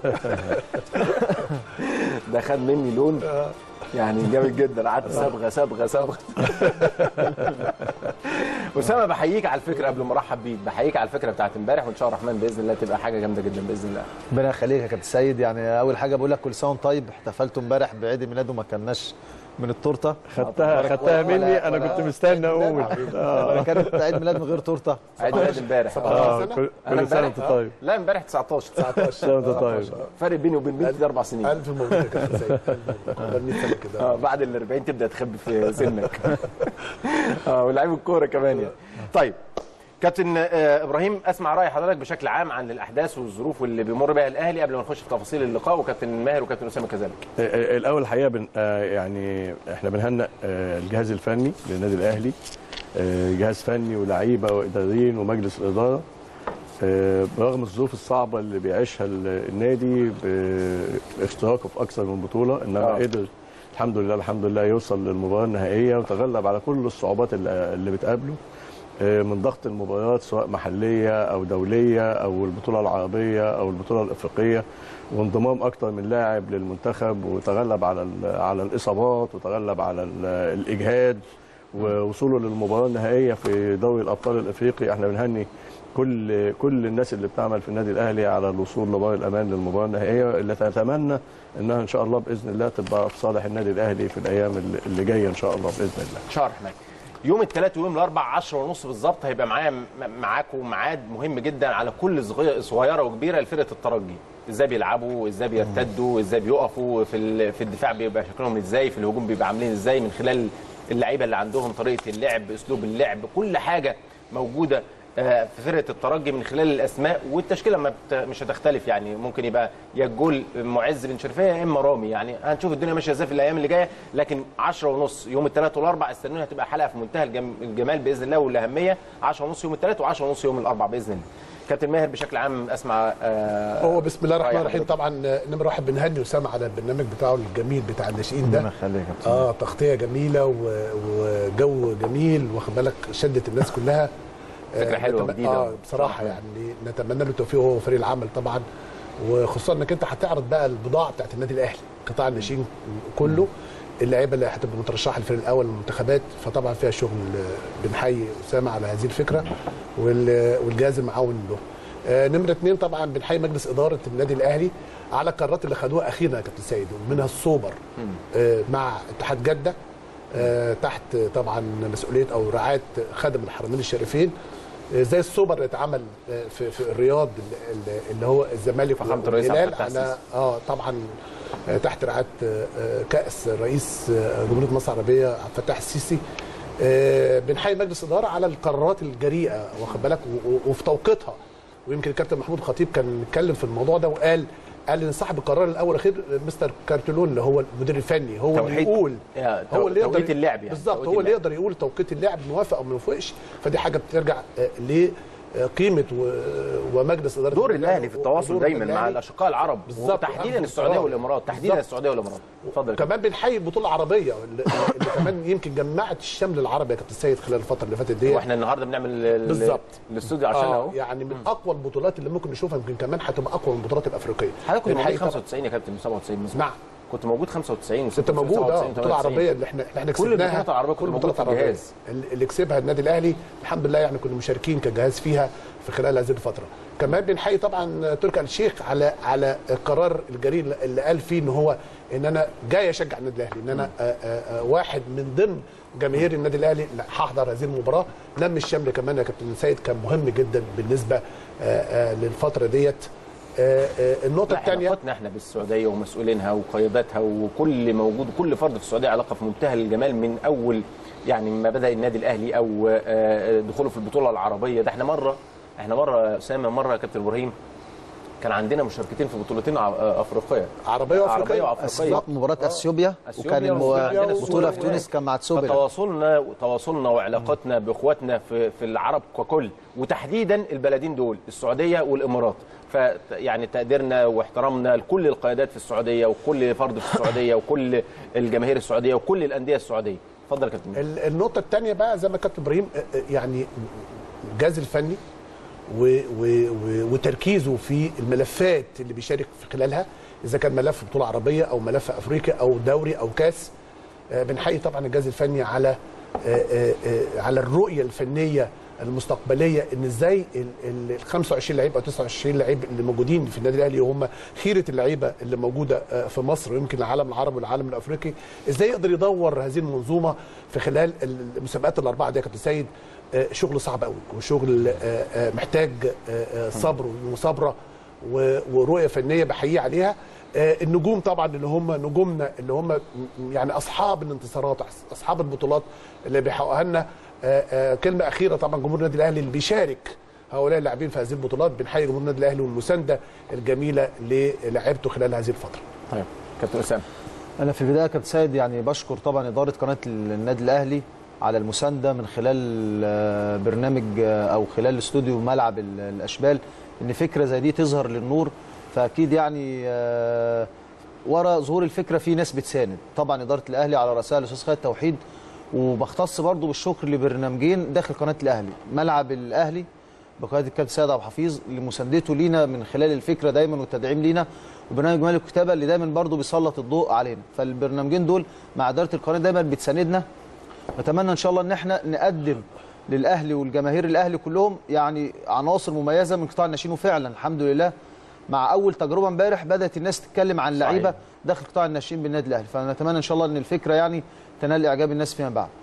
ده خد مني لون يعني جامد جدا قعدت صبغه صبغه صبغه اسامه بحييك على الفكره قبل ما ارحب بيك بحييك على الفكره بتاعت امبارح وان شاء الله الرحمن باذن الله تبقى حاجه جامده جدا باذن الله ربنا يخليك يا كابتن سيد يعني اول حاجه بقول لك كل سنه وانت طيب احتفلتوا امبارح بعيد ميلاده وما كلناش من التورته خدتها خدتها ولا- مني انا ولا- كنت مستني اقول اه ولا كانت عيد ميلاد من غير تورته عيد ميلاد امبارح آه، سنة؟ كل أنا كل سنه امبارح؟ وانت طيب لا امبارح 19 19 سنه وانت طيب فرق بيني وبين بنتي ده اربع سنين الف مبروك يا كابتن سعيد ألف مبروك. عقبال 100 سنه كده اه بعد ال 40 تبدا تخبي في سنك اه ولاعيب الكوره كمان يعني طيب كابتن آه، ابراهيم اسمع راي حضرتك بشكل عام عن الاحداث والظروف اللي بيمر بها الاهلي قبل ما نخش في تفاصيل اللقاء وكابتن ماهر وكابتن اسامه كذلك آه، آه، الاول الحقيقه بن آه، يعني احنا بنهنئ آه، الجهاز الفني للنادي الاهلي آه، جهاز فني ولاعيبه واداريين ومجلس الاداره آه، برغم الظروف الصعبه اللي بيعيشها ال- النادي باشتراكه في اكثر من بطوله انما آه. قدر الحمد لله الحمد لله يوصل للمباراه النهائيه وتغلب على كل الصعوبات اللي اللي بتقابله آه، من ضغط المباريات سواء محليه او دوليه او البطوله العربيه او البطوله الافريقيه وانضمام اكتر من لاعب للمنتخب وتغلب على ال- على الاصابات وتغلب على ال- الاجهاد ووصوله للمباراه النهائيه في دوري الابطال الافريقي احنا بنهني كل كل الناس اللي بتعمل في النادي الاهلي على الوصول لبار الامان للمباراه النهائيه اللي تتمنى انها ان شاء الله باذن الله تبقى في صالح النادي الاهلي في الايام اللي- اللي جايه ان شاء الله باذن الله شهر حماية يوم الثلاث ويوم الاربع 10 ونص بالظبط هيبقى معايا م- معاكم ميعاد مهم جدا على كل صغير- صغيره وكبيره لفرقه الترجي ازاي بيلعبوا ازاي بيرتدوا ازاي بيقفوا في ال- في الدفاع بيبقى شكلهم ازاي في الهجوم بيبقى عاملين ازاي من خلال اللعيبه اللي عندهم طريقه اللعب اسلوب اللعب كل حاجه موجوده آه، في فرقه الترجي من خلال الاسماء والتشكيله ما بت- مش هتختلف يعني ممكن يبقى يا الجول معز بن شرفيه يا اما رامي يعني هنشوف الدنيا ماشيه ازاي في الايام اللي جايه لكن 10 ونص يوم الثلاث والاربع استنونا هتبقى حلقه في منتهى الجم- الجمال باذن الله والاهميه 10 ونص يوم الثلاث و10 ونص يوم الاربع باذن الله كابتن ماهر بشكل عام اسمع آه، هو بسم الله الرحمن رأي الرحيم حضرتك. طبعا نمره واحد بنهني اسامه على البرنامج بتاعه الجميل بتاع الناشئين ربنا ده يخليك يا كابتن اه تغطيه جميله و- وجو جميل واخد بالك شدت الناس كلها فكرة آه، حلوة نتم- وجديدة. اه بصراحه يعني نتمنى له التوفيق هو وفريق العمل طبعا وخصوصا انك انت هتعرض بقى البضاعه بتاعت النادي الاهلي قطاع الناشئين كله اللعيبه اللي هتبقى مترشحه للفريق الاول المنتخبات فطبعا فيها شغل آه، بنحيي اسامه على هذه الفكره وال- والجهاز المعاون له آه، نمره اثنين طبعا بنحيي مجلس اداره النادي الاهلي على القرارات اللي خدوها اخيرا يا كابتن سيد ومنها السوبر آه، مع اتحاد جده آه، تحت طبعا مسؤوليه او رعايه خادم الحرمين الشريفين آه، زي السوبر اللي اتعمل آه، في في الرياض اللي- اللي هو الزمالك فخامة الرئيس عبد والهلال الفتاح على السيسي. اه طبعا آه، تحت رعايه آه، آه، كاس رئيس آه، جمهوريه مصر العربيه عبد الفتاح السيسي آه، بنحيي مجلس اداره على القرارات الجريئه واخد بالك و- و- وفي توقيتها ويمكن الكابتن محمود خطيب كان اتكلم في الموضوع ده وقال قال ان صاحب القرار الاول والاخير مستر كارتلون اللي هو المدير الفني هو اللي توحيد- يقول يا هو اللي توقيت يقدر اللعب يعني بالظبط توقيت هو اللي اللعب. يقدر يقول توقيت اللعب موافق او ما موافقش فدي حاجه بترجع آه، ل آه، قيمه و- ومجلس اداره دور النادي الاهلي في التواصل ودور دايما الأهلي. مع الاشقاء العرب بالظبط. وتحديدا وأخذ السعوديه القرار. والامارات تحديدا بالظبط. السعوديه والامارات اتفضل كمان بنحيي البطوله العربيه اللي, اللي كمان يمكن جمعت الشمل العربي يا كابتن سيد خلال الفتره اللي فاتت دي واحنا النهارده بنعمل ال- ال- بالظبط. الاستوديو عشان آه اهو يعني من اقوى البطولات اللي ممكن نشوفها يمكن كمان هتبقى اقوى من البطولات الافريقيه حضرتك كنت موجود بنحيي طبعاً- 95 يا كابتن 97 مظبوط نعم كنت موجود 95 انت موجود اه 97 البطوله العربيه اللي احنا احنا كل كسبناها البطولات العربية كنت كل موجود البطولات في العربية الجهاز. اللي اللي كسبها النادي الاهلي الحمد لله يعني كنا مشاركين كجهاز فيها في خلال هذه الفتره كمان بنحيي طبعا تركي آل الشيخ على على القرار الجريء اللي قال فيه ان هو ان انا جاي اشجع النادي الاهلي ان انا آه، آه، آه، واحد من ضمن جماهير النادي الاهلي لا، هحضر هذه المباراه لم الشمل كمان يا كابتن سيد كان مهم جدا بالنسبه آه، آه، للفتره ديت آه، آه، النقطه لا، الثانيه علاقتنا احنا بالسعوديه ومسؤولينها وقياداتها وكل موجود كل فرد في السعوديه علاقه في منتهى الجمال من اول يعني ما بدا النادي الاهلي او آه، دخوله في البطوله العربيه ده احنا مره احنا مره يا اسامه مره يا كابتن ابراهيم كان عندنا مشاركتين في بطولتين ع- آه، افريقيه عربيه عربيه وافريقيه وافريقيه مباراه اثيوبيا أثيوبيا وكان المو- وعندنا البطوله في السودان. تونس كان مع تسوبيا فتواصلنا تواصلنا وعلاقتنا باخواتنا في في العرب ككل وتحديدا البلدين دول السعوديه والامارات ف يعني تقديرنا واحترامنا لكل القيادات في السعوديه وكل فرد في السعوديه وكل الجماهير السعوديه وكل الانديه السعوديه اتفضل يا كابتن ال- النقطه الثانيه بقى زي ما كابتن ابراهيم آه، آه، يعني الجهاز الفني و و و وتركيزه في الملفات اللي بيشارك في خلالها اذا كان ملف بطوله عربيه او ملف افريقيا او دوري او كاس آه، بنحيي طبعا الجهاز الفني على آه، آه، آه، على الرؤيه الفنيه المستقبليه ان ازاي ال ال 25 لعيب او 29 لعيب اللي موجودين في النادي الاهلي وهم خيره اللعيبه اللي موجوده آه، في مصر ويمكن العالم العربي والعالم الافريقي ازاي يقدر يدور هذه المنظومه في خلال المسابقات الاربعه دي يا كابتن سيد آه، شغل صعب قوي وشغل آه، آه، محتاج آه، آه، صبر ومثابره و- ورؤيه فنيه بحييه عليها آه، النجوم طبعا اللي هم نجومنا اللي هم يعني اصحاب الانتصارات اصحاب البطولات اللي بيحققها لنا آه، آه، كلمه اخيره طبعا جمهور النادي الاهلي اللي بيشارك هؤلاء اللاعبين في هذه البطولات بنحيي جمهور النادي الاهلي والمسانده الجميله للاعيبته خلال هذه الفتره طيب كابتن اسامه انا في البدايه كابتن سيد يعني بشكر طبعا اداره قناه النادي الاهلي على المسانده من خلال آه، برنامج آه، او خلال استوديو ملعب ال- الاشبال ان فكره زي دي تظهر للنور فاكيد يعني آه، ورا ظهور الفكره في ناس بتساند طبعا اداره الاهلي على راسها الاستاذ خالد توحيد وبختص برضو بالشكر لبرنامجين داخل قناه الاهلي ملعب الاهلي بقياده الكابتن سيد عبد الحفيظ لمساندته لينا من خلال الفكره دايما والتدعيم لينا وبرنامج مالك الكتابه اللي دايما برضو بيسلط الضوء علينا فالبرنامجين دول مع اداره القناه دايما بتساندنا نتمنى ان شاء الله ان احنا نقدم للاهلي والجماهير الاهلي كلهم يعني عناصر مميزه من قطاع الناشئين وفعلا الحمد لله مع اول تجربه امبارح بدات الناس تتكلم عن صحيح. لعيبه داخل قطاع الناشئين بالنادي الاهلي فنتمنى ان شاء الله ان الفكره يعني تنال اعجاب الناس فيما بعد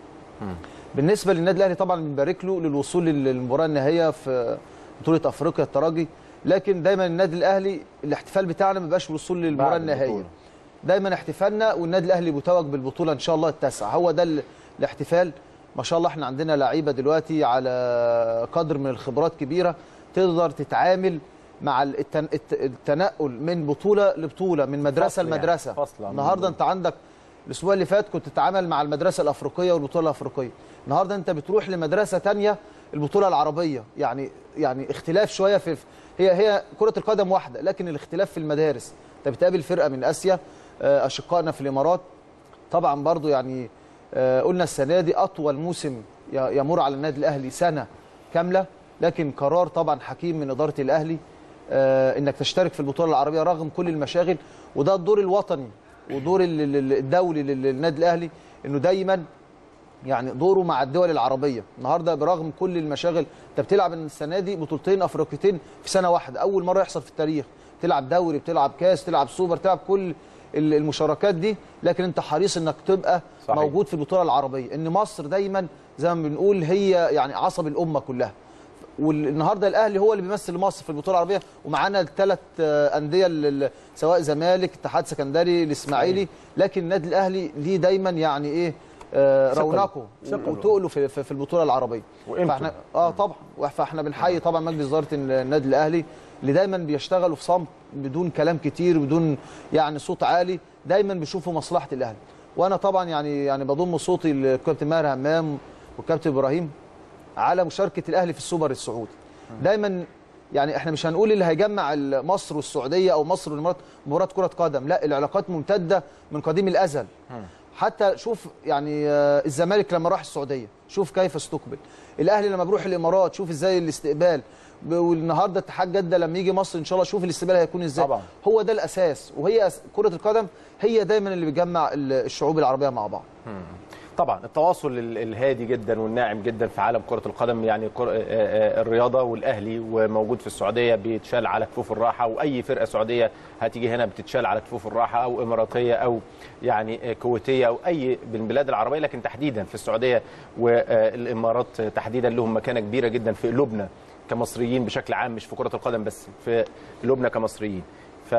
بالنسبه للنادي الاهلي طبعا بنبارك له للوصول للمباراه النهائيه في بطوله افريقيا الترجي لكن دايما النادي الاهلي الاحتفال بتاعنا ما بيبقاش بالوصول للمباراه بعد النهائيه البطولة. دايما احتفالنا والنادي الاهلي متوج بالبطوله ان شاء الله التاسعه هو ده ال- الاحتفال ما شاء الله احنا عندنا لعيبه دلوقتي على قدر من الخبرات كبيره تقدر تتعامل مع التن- الت- التنقل من بطوله لبطوله من مدرسه فصل يعني، لمدرسه فصل عن النهارده انت عندك الاسبوع اللي فات كنت تتعامل مع المدرسه الافريقيه والبطوله الافريقيه النهارده انت بتروح لمدرسه تانية البطوله العربيه يعني يعني اختلاف شويه في هي هي كره القدم واحده لكن الاختلاف في المدارس انت بتقابل فرقه من اسيا آه، اشقائنا في الامارات طبعا برضو يعني آه، قلنا السنه دي اطول موسم ي- يمر على النادي الاهلي سنه كامله لكن قرار طبعا حكيم من اداره الاهلي آه، انك تشترك في البطوله العربيه رغم كل المشاغل وده الدور الوطني ودور ال- ال- الدولي لل- للنادي الاهلي انه دايما يعني دوره مع الدول العربيه النهارده برغم كل المشاغل انت بتلعب السنه دي بطولتين افريقيتين في سنه واحده اول مره يحصل في التاريخ تلعب دوري بتلعب كاس تلعب سوبر تلعب كل ال- المشاركات دي لكن انت حريص انك تبقى صحيح. صحيح. موجود في البطوله العربيه ان مصر دايما زي ما بنقول هي يعني عصب الامه كلها والنهارده الاهلي هو اللي بيمثل مصر في البطوله العربيه ومعانا الثلاث انديه ال- ال- سواء زمالك اتحاد سكندري الاسماعيلي لكن النادي الاهلي ليه دايما يعني ايه آه، ثقل. رونقه ثقل. وتقله في, في في البطوله العربيه وقيمته. فاحنا اه طبعا فاحنا بنحيي طبعا مجلس اداره النادي الاهلي اللي دايما بيشتغلوا في صمت بدون كلام كتير بدون يعني صوت عالي دايما بيشوفوا مصلحه الاهلي وانا طبعا يعني يعني بضم صوتي للكابتن ماهر همام والكابتن ابراهيم على مشاركه الاهلي في السوبر السعودي دايما يعني احنا مش هنقول اللي هيجمع مصر والسعوديه او مصر والامارات مباراه كره قدم لا العلاقات ممتده من قديم الازل حتى شوف يعني آه، الزمالك لما راح السعوديه شوف كيف استقبل الاهلي لما بيروح الامارات شوف ازاي الاستقبال ب- والنهارده اتحاد جده لما يجي مصر ان شاء الله شوف الاستقبال هيكون ازاي طبعا. هو ده الاساس وهي أس- كره القدم هي دايما اللي بتجمع ال- الشعوب العربيه مع بعض طبعا التواصل ال- الهادي جدا والناعم جدا في عالم كره القدم يعني كر... آه، آه، الرياضه والاهلي وموجود في السعوديه بيتشال على كفوف الراحه واي فرقه سعوديه هتيجي هنا بتتشال على كفوف الراحه او اماراتيه او يعني آه، كويتيه او اي من البلاد العربيه لكن تحديدا في السعوديه والامارات تحديدا لهم مكانه كبيره جدا في قلوبنا كمصريين بشكل عام مش في كره القدم بس في قلوبنا كمصريين ف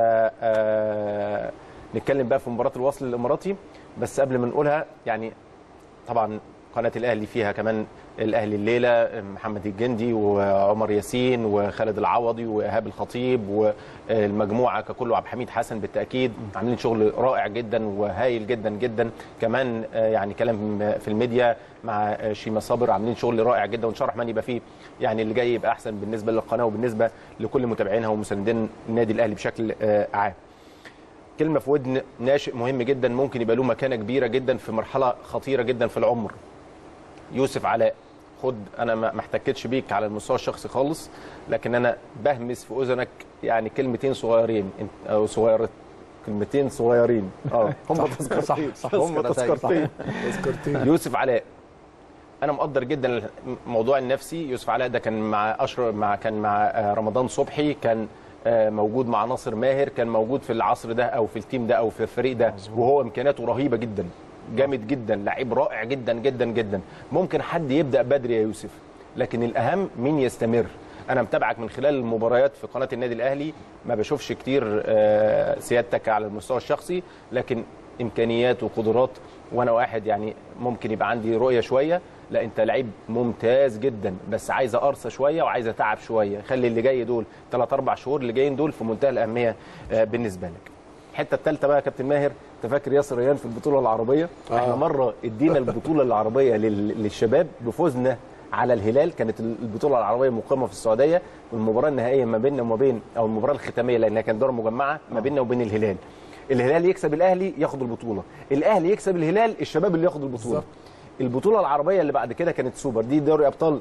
آه، نتكلم بقى في مباراه الوصل الاماراتي بس قبل ما نقولها يعني طبعا قناه الاهلي فيها كمان الاهلي الليله محمد الجندي وعمر ياسين وخالد العوضي وايهاب الخطيب والمجموعه ككل وعبد الحميد حسن بالتاكيد عاملين شغل رائع جدا وهايل جدا جدا كمان آه، يعني كلام في الميديا مع آه، شيما صابر عاملين شغل رائع جدا وان شاء الله الرحمن يبقى فيه يعني اللي جاي يبقى احسن بالنسبه للقناه وبالنسبه لكل متابعينها ومساندين النادي الاهلي بشكل آه، عام كلمه في ودن ناشئ مهم جدا ممكن يبقى له مكانه كبيره جدا في مرحله خطيره جدا في العمر يوسف علاء خد انا ما ما احتكتش بيك على المستوى الشخصي خالص لكن انا بهمس في اذنك يعني كلمتين صغيرين انت- او صغيرة كلمتين صغيرين اه هم تذكرتين صح، هم تذكرتين تذكرتين يوسف علاء انا مقدر جدا الموضوع النفسي يوسف علاء ده كان مع اشرف مع كان مع آه، رمضان صبحي كان آه، موجود مع ناصر ماهر كان موجود في العصر ده او في التيم ده او في الفريق ده وهو امكانياته رهيبه جدا جامد جدا لعيب رائع جدا جدا جدا ممكن حد يبدا بدري يا يوسف لكن الاهم مين يستمر انا متابعك من خلال المباريات في قناه النادي الاهلي ما بشوفش كتير آه، سيادتك على المستوى الشخصي لكن امكانيات وقدرات وانا واحد يعني ممكن يبقى عندي رؤيه شويه لا انت لعيب ممتاز جدا بس عايزه قرصه شويه وعايزه تعب شويه خلي اللي جاي دول ثلاث اربع شهور اللي جايين دول في منتهى الاهميه آه، بالنسبه لك الحته الثالثه بقى يا كابتن ماهر انت فاكر ياسر ريان في البطوله العربيه آه. احنا مره ادينا البطوله العربيه لل- للشباب بفوزنا على الهلال كانت البطوله العربيه مقامه في السعوديه والمباراه النهائيه ما بيننا وما بين او المباراه الختاميه لانها كانت دوره مجمعه ما بيننا وبين الهلال الهلال يكسب الاهلي ياخد البطوله الاهلي يكسب الهلال الشباب اللي ياخد البطوله بالظبط. البطوله العربيه اللي بعد كده كانت سوبر دي دوري ابطال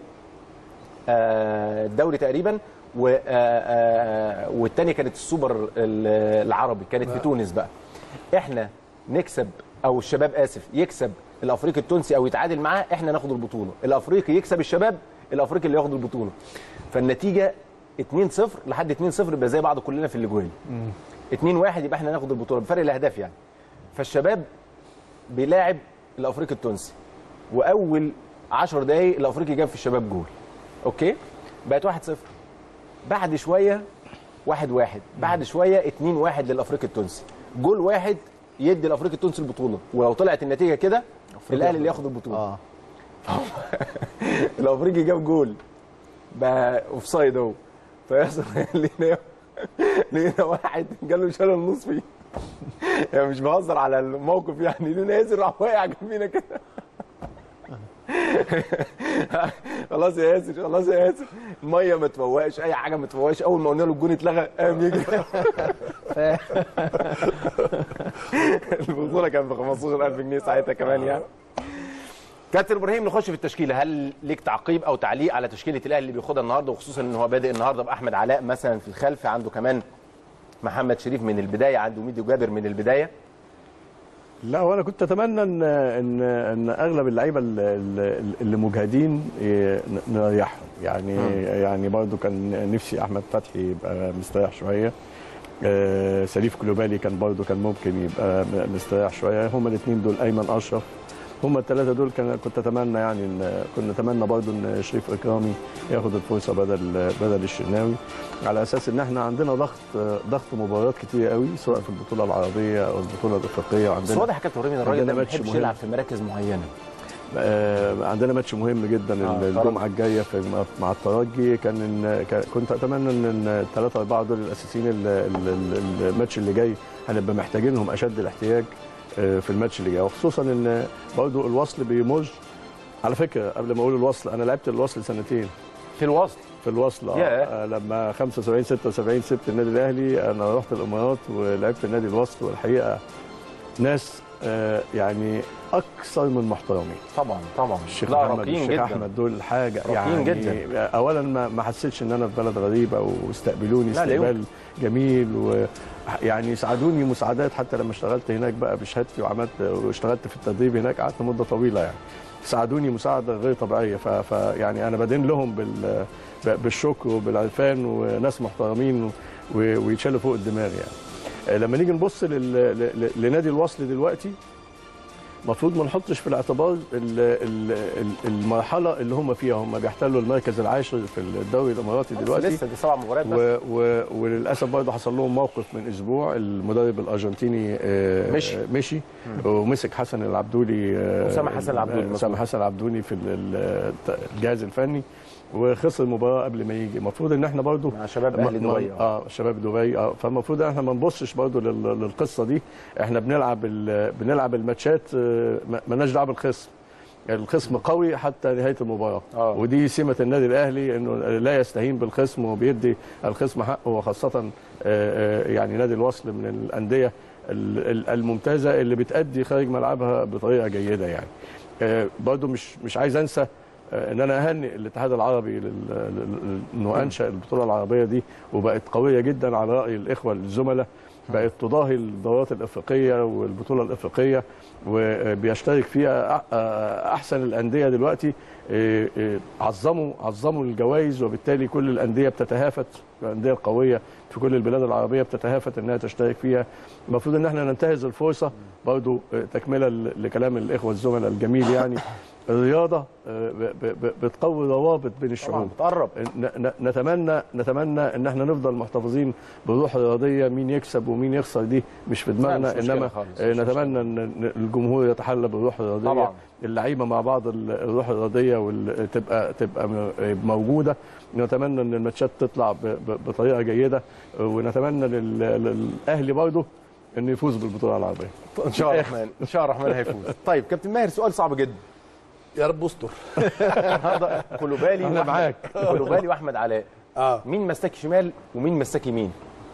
آه، الدوري تقريبا و- آه، آه، والتانية كانت السوبر ال- العربي كانت في تونس بقى احنا نكسب او الشباب اسف يكسب الافريقي التونسي او يتعادل معاه احنا ناخد البطوله الافريقي يكسب الشباب الافريقي اللي ياخد البطوله فالنتيجه 2-0 لحد 2-0 يبقى زي بعض كلنا في الاجوال 2-1 يبقى احنا ناخد البطوله بفرق الاهداف يعني فالشباب بيلاعب الافريقي التونسي واول 10 دقايق الافريقي جاب في الشباب جول اوكي بقت 1-0 بعد شويه 1-1 بعد شويه 2-1 للافريقي التونسي جول واحد يدي الافريقي التونسي البطوله ولو طلعت النتيجه كده الاهلي اللي ياخد البطوله اه الافريقي جاب جول بقى اوف سايد اهو فيحصل لقينا لقينا واحد جاله شلل نصفي يعني مش بهزر على الموقف يعني لقينا ياسر راح واقع جنبينا كده خلاص يا ياسر خلاص يا ياسر الميه ما تفوقش اي حاجه ما تفوقش اول ما قلنا له الجون اتلغى قام يجري البطوله كانت ب 15000 جنيه ساعتها كمان يعني كابتن ابراهيم نخش في التشكيله هل ليك تعقيب او تعليق على تشكيله الاهلي اللي بياخدها النهارده وخصوصا ان هو بادئ النهارده باحمد علاء مثلا في الخلف عنده كمان محمد شريف من البدايه عنده ميدو جابر من البدايه لا وانا كنت اتمنى ان ان ان اغلب اللعيبه اللي, اللي مجهدين ي- نريحهم يعني يعني برضو كان نفسي احمد فتحي يبقى مستريح شويه آه، سليف كلوبالي كان برضو كان ممكن يبقى م- مستريح شويه هما الاثنين دول ايمن اشرف هما الثلاثه دول كان كنت اتمنى يعني ان كنت اتمنى برضو ان شريف اكرامي ياخد الفرصه بدل بدل الشناوي على اساس ان احنا عندنا ضغط ضغط مباريات كتير قوي سواء في البطوله العربيه او البطوله الافريقيه بس وعندنا واضح يا كابتن ابراهيم ان الراجل ده عندنا ما ماتش بيحبش مهم. يلعب في مراكز معينه آه، عندنا ماتش مهم جدا آه، الجمعه الجايه في مع الترجي كان إن كان- كنت اتمنى ان الثلاثه اربعه دول الاساسيين ال- ال- ال- الماتش اللي جاي هنبقى محتاجينهم اشد الاحتياج آه، في الماتش اللي جاي وخصوصا ان برضو الوصل بيمر على فكره قبل ما اقول الوصل انا لعبت الوصل سنتين في الوسط في الوصل آه. ياه. آه لما 75 76 سبت النادي الاهلي انا رحت الامارات ولعبت النادي الوصل والحقيقه ناس آه يعني اكثر من محترمين طبعا طبعا الشيخ لا محمد راقيين والشيخ جدا احمد دول حاجه راقيين يعني جدا. اولا ما ما حسيتش ان انا في بلد غريبه واستقبلوني لا، لا استقبال جميل و يعني ساعدوني مساعدات حتى لما اشتغلت هناك بقى بشهادتي وعملت واشتغلت في التدريب هناك قعدت مده طويله يعني ساعدوني مساعده غير طبيعيه ف... ف يعني انا بدين لهم بال... ب- بالشكر وبالعرفان وناس محترمين و... ويتشالوا فوق الدماغ يعني آه، لما نيجي نبص لل... ل... ل- لنادي الوصل دلوقتي المفروض ما نحطش في الاعتبار ال- ال- ال- المرحله اللي هم فيها هم بيحتلوا المركز العاشر في الدوري الاماراتي دلوقتي لسه دي سبع مباريات بس و و وللاسف برضه حصل لهم موقف من اسبوع المدرب الارجنتيني آه، مشي. آه، مشي ومسك حسن العبدولي آه، أسامة حسن العبدولي. اسامه حسن العبدولي في ال- ال- الجهاز الفني وخسر المباراه قبل ما يجي المفروض ان احنا برضه مع شباب اهلي ما- دبي اه شباب دبي اه فالمفروض ان احنا ما نبصش برضه لل- للقصه دي احنا بنلعب ال- بنلعب الماتشات آه، ما- مالناش دعوه بالخصم الخصم قوي حتى نهايه المباراه آه. ودي سمه النادي الاهلي انه لا يستهين بالخصم وبيدي الخصم حقه وخاصه آه، آه، يعني نادي الوصل من الانديه ال- ال- الممتازه اللي بتأدي خارج ملعبها بطريقه جيده يعني آه، برضو مش مش عايز انسى آه، ان انا اهنئ الاتحاد العربي لل- لل- انه انشا البطوله العربيه دي وبقت قويه جدا على راي الاخوه الزملاء بقت تضاهي الدورات الافريقيه والبطوله الافريقيه وبيشترك فيها أح- آه، احسن الانديه دلوقتي آه، آه، عظموا عظموا الجوائز وبالتالي كل الانديه بتتهافت الانديه القويه في كل البلاد العربيه بتتهافت انها تشترك فيها المفروض ان احنا ننتهز الفرصه برضو آه، تكمله ل- لكلام الاخوه الزملاء الجميل يعني الرياضه آه، ب- ب- ب- بتقوي روابط بين طبعا الشعوب بتقرب ن- ن- نتمنى نتمنى ان احنا نفضل محتفظين بروح رياضيه مين يكسب ومين يخسر دي مش في دماغنا مش مشكلة انما خالص، آه، مش نتمنى ان إن الجمهور يتحلى بالروح الرياضيه طبعا. اللعيبه مع بعض ال- الروح الرياضيه وال- تبقى تبقى م- موجوده نتمنى ان الماتشات تطلع ب- ب- بطريقه جيده آه، ونتمنى لل- للاهلي برضه انه يفوز بالبطوله العربيه ان شاء الله الرحمن ان شاء الله الرحمن هيفوز طيب كابتن ماهر سؤال صعب جدا يا رب استر النهارده كولوبالي أنا وأحمد- معاك. كولوبالي واحمد علاء اه مين مساك شمال ومين مساك يمين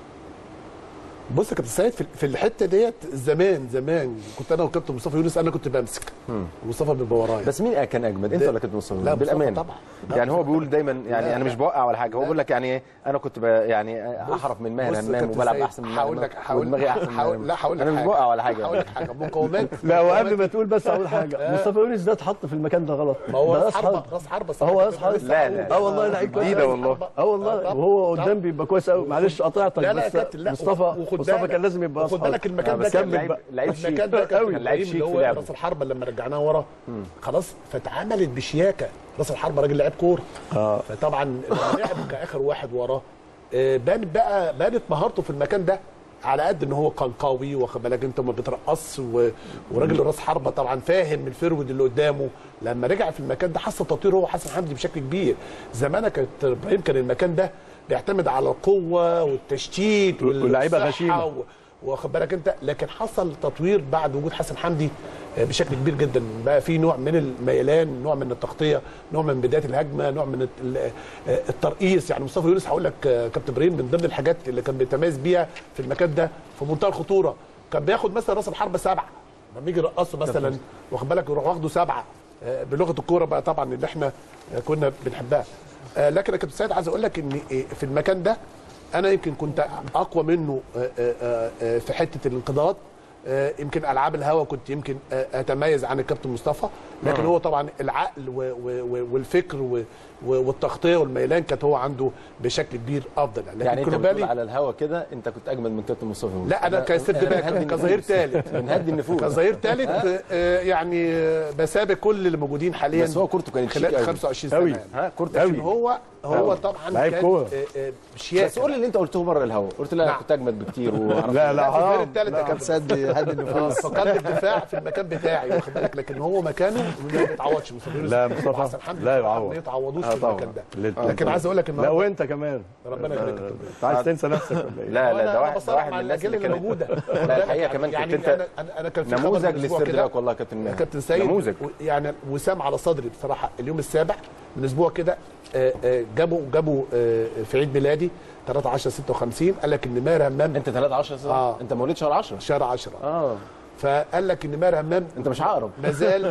بص يا كابتن سيد في- في الحته ديت زمان زمان كنت انا وكابتن مصطفى يونس انا كنت بمسك ومصطفى بيبقى ورايا بس مين كان اجمد انت ده- ولا كابتن مصطفى لا، مصطفى بالامانه طبعا. لا، يعني هو مصطفى. بيقول دايما يعني لا، انا لا. مش بوقع ولا حاجه هو بيقول لك يعني ايه انا كنت ب- يعني احرف من ماهر بص يا همام كابتن وبلعب سيد، احسن من ماهر هقول همام لك هقول ودماغي احسن من هقول ماهر لا هقول لك انا مش حاجة. بوقع ولا حاجه هقول لك حاجه مقومات لا وقبل ما تقول بس اقول حاجه مصطفى يونس ده اتحط في المكان ده غلط ما هو ده راس راس حربه حرب. راس حربه هو راس حربة. لا، لا. اه والله لعيب كويس جديدة أوي. والله. اه والله وهو قدام بيبقى كويس قوي معلش قطعتك لا لا يا بس كابتن لا مصطفى وخد مصطفى بالك- كان لازم يبقى راس وخد بالك حربة. المكان آه، ده بس كان كان لعيب لعيب شيك المكان ده كان قوي. كان لعيب اللي شيك في هو لعبه راس الحربه لما رجعناه ورا خلاص فاتعملت بشياكه راس الحربه راجل لعيب كوره اه فطبعا لما لعب كاخر واحد وراه آه، بان بقى بانت مهارته في المكان ده على قد ان هو كان قوي واخد بالك انت ما بترقص و... وراجل راس حربه طبعا فاهم الفرود اللي قدامه لما رجع في المكان ده حس تطوير هو حسن حمدي بشكل كبير زمان كانت ابراهيم كان المكان ده بيعتمد على القوه والتشتيت واللعيبة والصحة غشيمة. و... واخد بالك انت لكن حصل تطوير بعد وجود حسن حمدي آه، بشكل كبير جدا بقى في نوع من الميلان نوع من التغطيه نوع من بدايه الهجمه نوع من ال- آه، الترقيص يعني مصطفى يونس هقول لك آه، كابتن ابراهيم من ضمن الحاجات اللي كان بيتميز بيها في المكان ده في منتهى الخطوره كان بياخد مثلا راس الحربه سبعه لما يجي يرقصه مثلا واخد بالك يروح واخده سبعه آه، بلغه الكوره بقى طبعا اللي احنا آه، كنا بنحبها آه، لكن يا كابتن سيد عايز اقول لك ان آه، في المكان ده انا يمكن كنت اقوى منه آه، آه، آه، في حته الانقضاض آه، يمكن العاب الهوا كنت يمكن آه، اتميز عن الكابتن مصطفى لكن هو طبعا العقل و- و- و- والفكر و- و- والتغطيه والميلان كانت هو عنده بشكل كبير افضل لكن يعني انت بتقول كلوبالي على الهوا كده انت كنت اجمد من كابتن مصطفى يونس. لا انا كسبت أنا باك بنهدي كظهير النفوس. ثالث بنهدي النفوس كظهير ثالث آه، يعني آه، بسابق كل اللي موجودين حاليا بس هو كورته كانت شيك خلال قوي 25 سنه أوي. يعني. ها كورته أوي. شيك. هو هو طبعا لعيب كان كورة. آه، آه، شياكه بس قول لي اللي انت قلته بره الهوا قلت لا نعم. كنت اجمد بكتير وعرفت لا لا في الفريق حرام الثالث يا لا. كابتن سد هدي النفوس فقلب الدفاع في المكان بتاعي واخد بالك لكن هو مكانه ما يتعوضش مصطفى يونس لا، مصطفى وحسن حمدي لا بصراحة يعوض. ما يتعوضوش آه في طبعا. المكان ده لا، لكن عايز اقول لك لا النهارده وانت كمان ربنا يخليك يا آه، كابتن انت عايز تنسى نفسك ولا ايه؟ لا لا وأنا- ده أنا واحد ده بصارع واحد مع من الناس الأجيال اللي اللي كانت موجوده لا الحقيقه كمان يعني كنت انت أنا- أنا- انا كان في خبر نموذج من أسبوع كده. لاستدراك والله يا كابتن يا ماهر. كابتن سيد نموذج و- يعني وسام على صدري بصراحه اليوم السابع من اسبوع كده آه، آه، جابوا جابوا آه، في عيد ميلادي 13 56 قال لك ان ماهر همام انت 13 سنه آه. انت مواليد شهر 10 شهر 10 اه فقال لك ان ماهر همام انت مش عقرب ما زال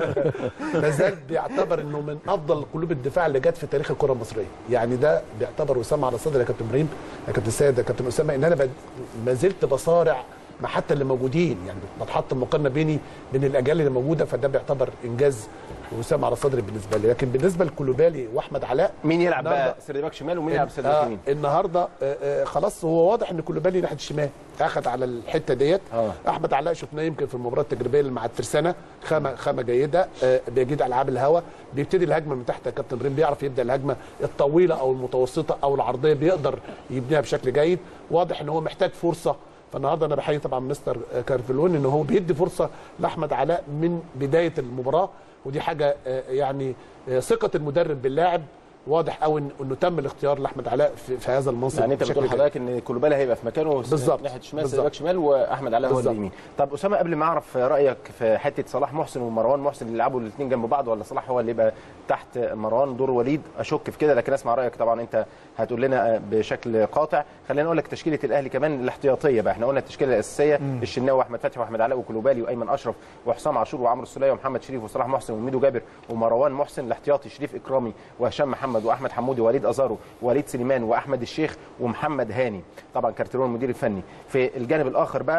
ما زال بيعتبر انه من افضل قلوب الدفاع اللي جت في تاريخ الكره المصريه يعني ده بيعتبر وسام على صدر يا كابتن ابراهيم يا كابتن سيد يا كابتن اسامه ان انا بد- ما زلت بصارع مع حتى اللي موجودين يعني بتحط مقارنه بيني بين الاجيال اللي موجوده فده بيعتبر انجاز وسام على صدري بالنسبه لي لكن بالنسبه لكولوبالي واحمد علاء مين يلعب بقى النهاردة- سيرد باك شمال ومين يلعب سيرد باك آه يمين النهارده آه آه خلاص هو واضح ان كولوبالي ناحيه الشمال اخذ على الحته ديت آه. احمد علاء شفناه يمكن في المباراه التجريبيه اللي مع الترسانه خامه خامه جيده آه بيجيد العاب الهوا بيبتدي الهجمه من تحت يا كابتن ابراهيم بيعرف يبدا الهجمه الطويله او المتوسطه او العرضيه بيقدر يبنيها بشكل جيد واضح ان هو محتاج فرصه فالنهارده انا بحيي طبعا مستر كارفلون ان هو بيدي فرصه لاحمد علاء من بدايه المباراه ودي حاجه آه، يعني آه، ثقه المدرب باللاعب واضح قوي إن- انه تم الاختيار لاحمد علاء في, في هذا المنصب يعني انت بشكل بتقول جيد. حضرتك ان كولوبالي هيبقى في مكانه بالظبط. ناحيه الشمال بالظبط. سيرد باك شمال واحمد علاء هو بالظبط. اليمين طب اسامه قبل ما اعرف رايك في حته صلاح محسن ومروان محسن اللي يلعبوا الاثنين جنب بعض ولا صلاح هو اللي يبقى تحت مروان دور وليد اشك في كده لكن اسمع رايك طبعا انت هتقول لنا بشكل قاطع خلينا نقول لك تشكيله الاهلي كمان الاحتياطيه بقى احنا قلنا التشكيله الاساسيه الشناوي واحمد فتحي واحمد علاء وكلوبالي وايمن اشرف وحسام عاشور وعمرو السوليه ومحمد شريف وصلاح محسن وميدو جابر ومروان محسن الاحتياطي شريف اكرامي وهشام محمد واحمد حمودي ووليد ازارو ووليد سليمان واحمد الشيخ ومحمد هاني طبعا كارتيرون المدير الفني في الجانب الاخر بقى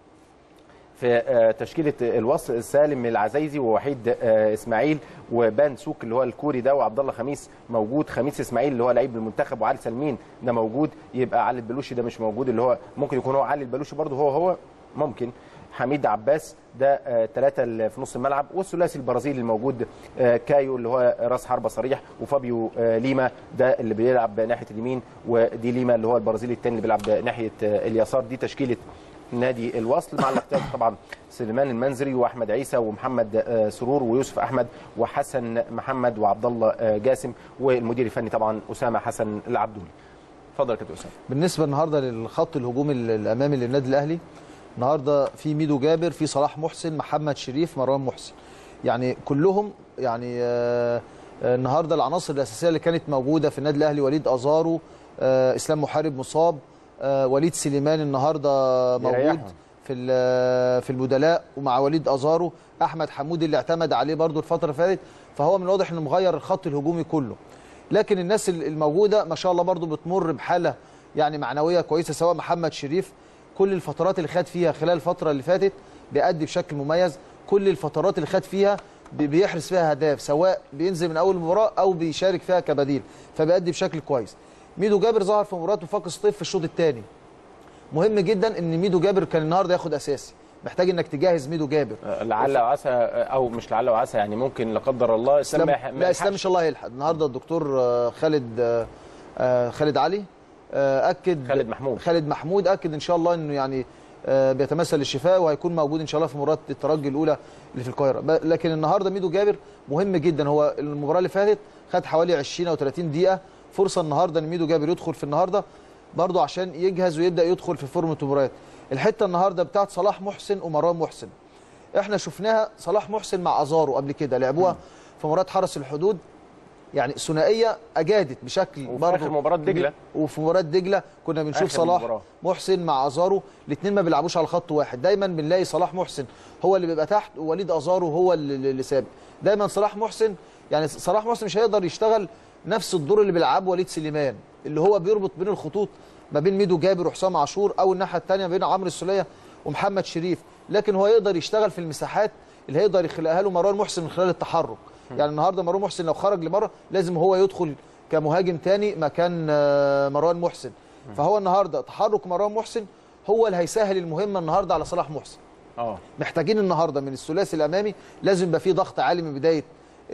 في آه، تشكيله الوصل سالم العزايزي ووحيد آه، اسماعيل وبان سوك اللي هو الكوري ده وعبد الله خميس موجود خميس اسماعيل اللي هو لعيب المنتخب وعلي سلمين ده موجود يبقى علي البلوشي ده مش موجود اللي هو ممكن يكون هو علي البلوشي برضه هو هو ممكن حميد عباس ده ثلاثة اللي في نص الملعب والثلاثي البرازيلي الموجود آه، كايو اللي هو راس حربة صريح وفابيو آه، ليما ده اللي بيلعب ناحية اليمين ودي ليما اللي هو البرازيلي الثاني اللي بيلعب ناحية آه، اليسار دي تشكيلة نادي الوصل مع الاحتياط طبعا سليمان المنذري واحمد عيسى ومحمد آه، سرور ويوسف احمد وحسن محمد وعبد الله آه، جاسم والمدير الفني طبعا اسامه حسن العبدولي اتفضل يا كابتن اسامه بالنسبه النهارده للخط الهجومي ال- الامامي للنادي الاهلي النهارده في ميدو جابر في صلاح محسن محمد شريف مروان محسن يعني كلهم يعني آه، آه، النهارده العناصر الاساسيه اللي كانت موجوده في النادي الاهلي وليد ازارو آه، اسلام محارب مصاب آه، وليد سليمان النهارده موجود يريحهم. في ال- في البدلاء ومع وليد ازارو احمد حمودي اللي اعتمد عليه برضو الفتره اللي فاتت فهو من الواضح انه مغير الخط الهجومي كله لكن الناس ال- الموجوده ما شاء الله برضو بتمر بحاله يعني معنويه كويسه سواء محمد شريف كل الفترات اللي خد فيها خلال الفتره اللي فاتت بيأدي بشكل مميز كل الفترات اللي خد فيها بي- بيحرز فيها اهداف سواء بينزل من اول مباراه او بيشارك فيها كبديل فبيأدي بشكل كويس ميدو جابر ظهر في مباراه وفاق سطيف في الشوط الثاني مهم جدا ان ميدو جابر كان النهارده ياخد اساسي محتاج انك تجهز ميدو جابر آه، لعل وعسى آه، او مش لعل وعسى يعني ممكن لا قدر الله اسلام اسلام ما يح- ما لا اسلام ان يلحقش. شاء الله هيلحق النهارده الدكتور آه، خالد آه، آه، خالد علي آه، اكد خالد محمود. خالد محمود اكد ان شاء الله انه يعني آه، بيتمثل الشفاء وهيكون موجود ان شاء الله في مباراه الترجي الاولى اللي في القاهره ب- لكن النهارده ميدو جابر مهم جدا هو المباراه اللي فاتت خد حوالي 20 او 30 دقيقه فرصه النهارده ان ميدو جابر يدخل في النهارده برضه عشان يجهز ويبدا يدخل في فورمه المباريات الحته النهارده بتاعت صلاح محسن ومروان محسن احنا شفناها صلاح محسن مع ازارو قبل كده لعبوها في مباراه حرس الحدود يعني ثنائيه اجادت بشكل وفي برضه آخر مباراة دجلة. وفي مباراه دجله كنا بنشوف آخر صلاح مباراة. محسن مع ازارو الاثنين ما بيلعبوش على خط واحد دايما بنلاقي صلاح محسن هو اللي بيبقى تحت ووليد ازارو هو اللي, اللي سابق دايما صلاح محسن يعني صلاح محسن مش هيقدر يشتغل نفس الدور اللي بيلعبه وليد سليمان اللي هو بيربط بين الخطوط ما بين ميدو جابر وحسام عاشور او الناحيه الثانيه بين عمرو السوليه ومحمد شريف لكن هو يقدر يشتغل في المساحات اللي هيقدر يخلقها له مروان محسن من خلال التحرك يعني النهارده مروان محسن لو خرج لمره لازم هو يدخل كمهاجم تاني مكان آه، مروان محسن فهو النهارده تحرك مروان محسن هو اللي هيسهل المهمه النهارده على صلاح محسن اه محتاجين النهارده من الثلاثي الامامي لازم يبقى فيه ضغط عالي من بدايه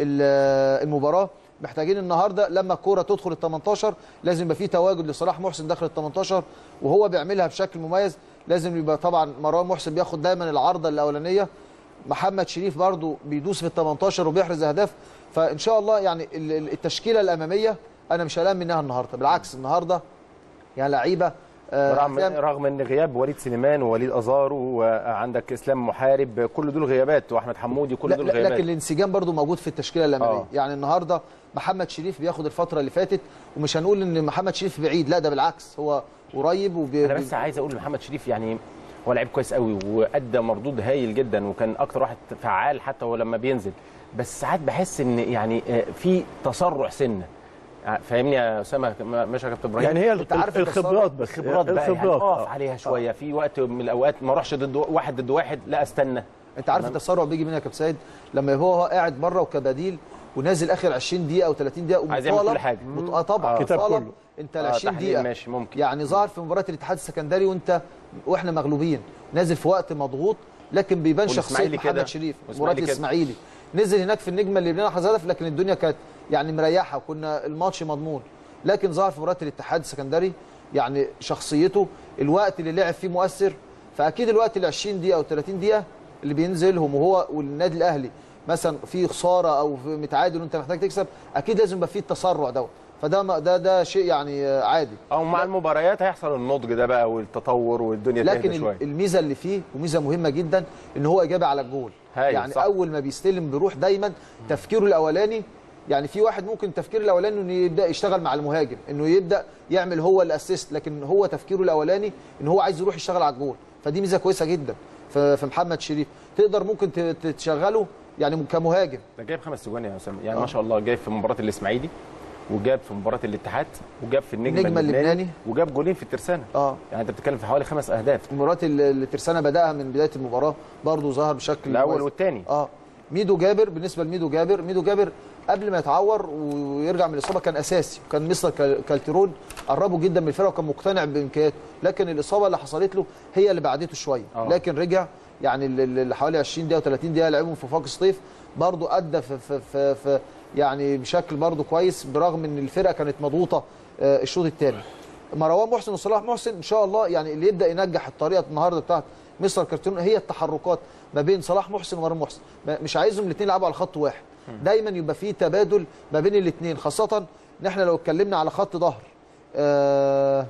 ال- المباراه محتاجين النهارده لما الكوره تدخل ال 18 لازم يبقى فيه تواجد لصلاح محسن داخل ال 18 وهو بيعملها بشكل مميز لازم يبقى طبعا مروان محسن بياخد دايما العارضه الاولانيه محمد شريف برضو بيدوس في ال 18 وبيحرز اهداف فان شاء الله يعني ال- ال- التشكيله الاماميه انا مش قلقان منها النهارده بالعكس النهارده يعني لعيبه آه، رغم هتعمل- رغم ان غياب وليد سليمان ووليد ازارو وعندك اسلام محارب كل دول غيابات واحمد حمودي كل لا دول لا غيابات لكن الانسجام برضو موجود في التشكيله الاماميه آه. يعني النهارده محمد شريف بياخد الفتره اللي فاتت ومش هنقول ان محمد شريف بعيد لا ده بالعكس هو قريب وبي انا بس عايز اقول لمحمد شريف يعني هو لعيب كويس قوي وادى مردود هايل جدا وكان اكتر واحد فعال حتى هو لما بينزل بس ساعات بحس ان يعني آه، في تسرع سنه فاهمني يا اسامه ماشي يا كابتن ابراهيم يعني هي أنت عارف الخبرات بس خبرات بقى يعني الخبرات اقف آه. عليها شويه في وقت من الاوقات ما اروحش ضد واحد ضد واحد لا استنى انت عارف التسرع بيجي منين يا كابتن سيد لما يبقى هو قاعد بره وكبديل ونازل اخر 20 دقيقه او 30 دقيقه عايز يعمل ومطالب- كل حاجة. مط- اه طبعا آه. كتاب مطالب كله. انت ال آه، 20 تحليل دقيقه ماشي، ممكن. يعني ظهر في مباراه الاتحاد السكندري وانت واحنا مغلوبين نازل في وقت مضغوط لكن بيبان شخصيه والإسماعيلي محمد كده. شريف مباراه والإسماعيلي كده. الاسماعيلي نزل هناك في النجمه اللي بنينا حظ هدف لكن الدنيا كانت يعني مريحه وكنا الماتش مضمون لكن ظهر في مباراه الاتحاد السكندري يعني شخصيته الوقت اللي لعب فيه مؤثر فاكيد الوقت ال 20 دقيقه او 30 دقيقه اللي بينزلهم وهو والنادي الاهلي مثلا في خساره او في متعادل وانت محتاج تكسب اكيد لازم يبقى فيه التسرع دوت فده ما- ده ده شيء يعني آه، عادي او مع المباريات هيحصل النضج ده بقى والتطور والدنيا لكن تهدى شويه ال- الميزه اللي فيه وميزه مهمه جدا ان هو اجابه على الجول هايل، يعني صح. اول ما بيستلم بيروح دايما تفكيره الاولاني يعني في واحد ممكن التفكير الاولاني انه يبدا يشتغل مع المهاجم انه يبدا يعمل هو الاسيست لكن هو تفكيره الاولاني ان هو عايز يروح يشتغل على الجول فدي ميزه كويسه جدا في في محمد شريف تقدر ممكن ت- ت- تشغله يعني كمهاجم ده جايب خمس تجوان يا اسامه يعني ما شاء الله جايب في مباراه الاسماعيلي وجاب في مباراه الاتحاد وجاب في النجم النجم اللبناني. وجاب جولين في الترسانه اه يعني انت بتتكلم في حوالي خمس اهداف المباراه اللي اللي ترسانه بداها من بدايه المباراه برضه ظهر بشكل الاول كويس. والثاني اه ميدو جابر بالنسبه لميدو جابر ميدو جابر قبل ما يتعور ويرجع من الاصابه كان اساسي وكان مستر كال- كالتيرون قربه جدا من الفرقه وكان مقتنع بامكانياته لكن الاصابه اللي حصلت له هي اللي بعدته شويه آه. لكن رجع يعني ال- ال- اللي حوالي 20 دقيقه و30 دقيقه لعبهم في فاق سطيف برضه ادى في, في, في, في يعني بشكل برضه كويس برغم ان الفرقه كانت مضغوطه آه، الشوط الثاني مروان محسن وصلاح محسن ان شاء الله يعني اللي يبدا ينجح الطريقه النهارده بتاعت مستر كارتون هي التحركات ما بين صلاح محسن ومروان محسن ما- مش عايزهم الاثنين يلعبوا على خط واحد دايما يبقى في تبادل ما بين الاثنين خاصه ان احنا لو اتكلمنا على خط ظهر آه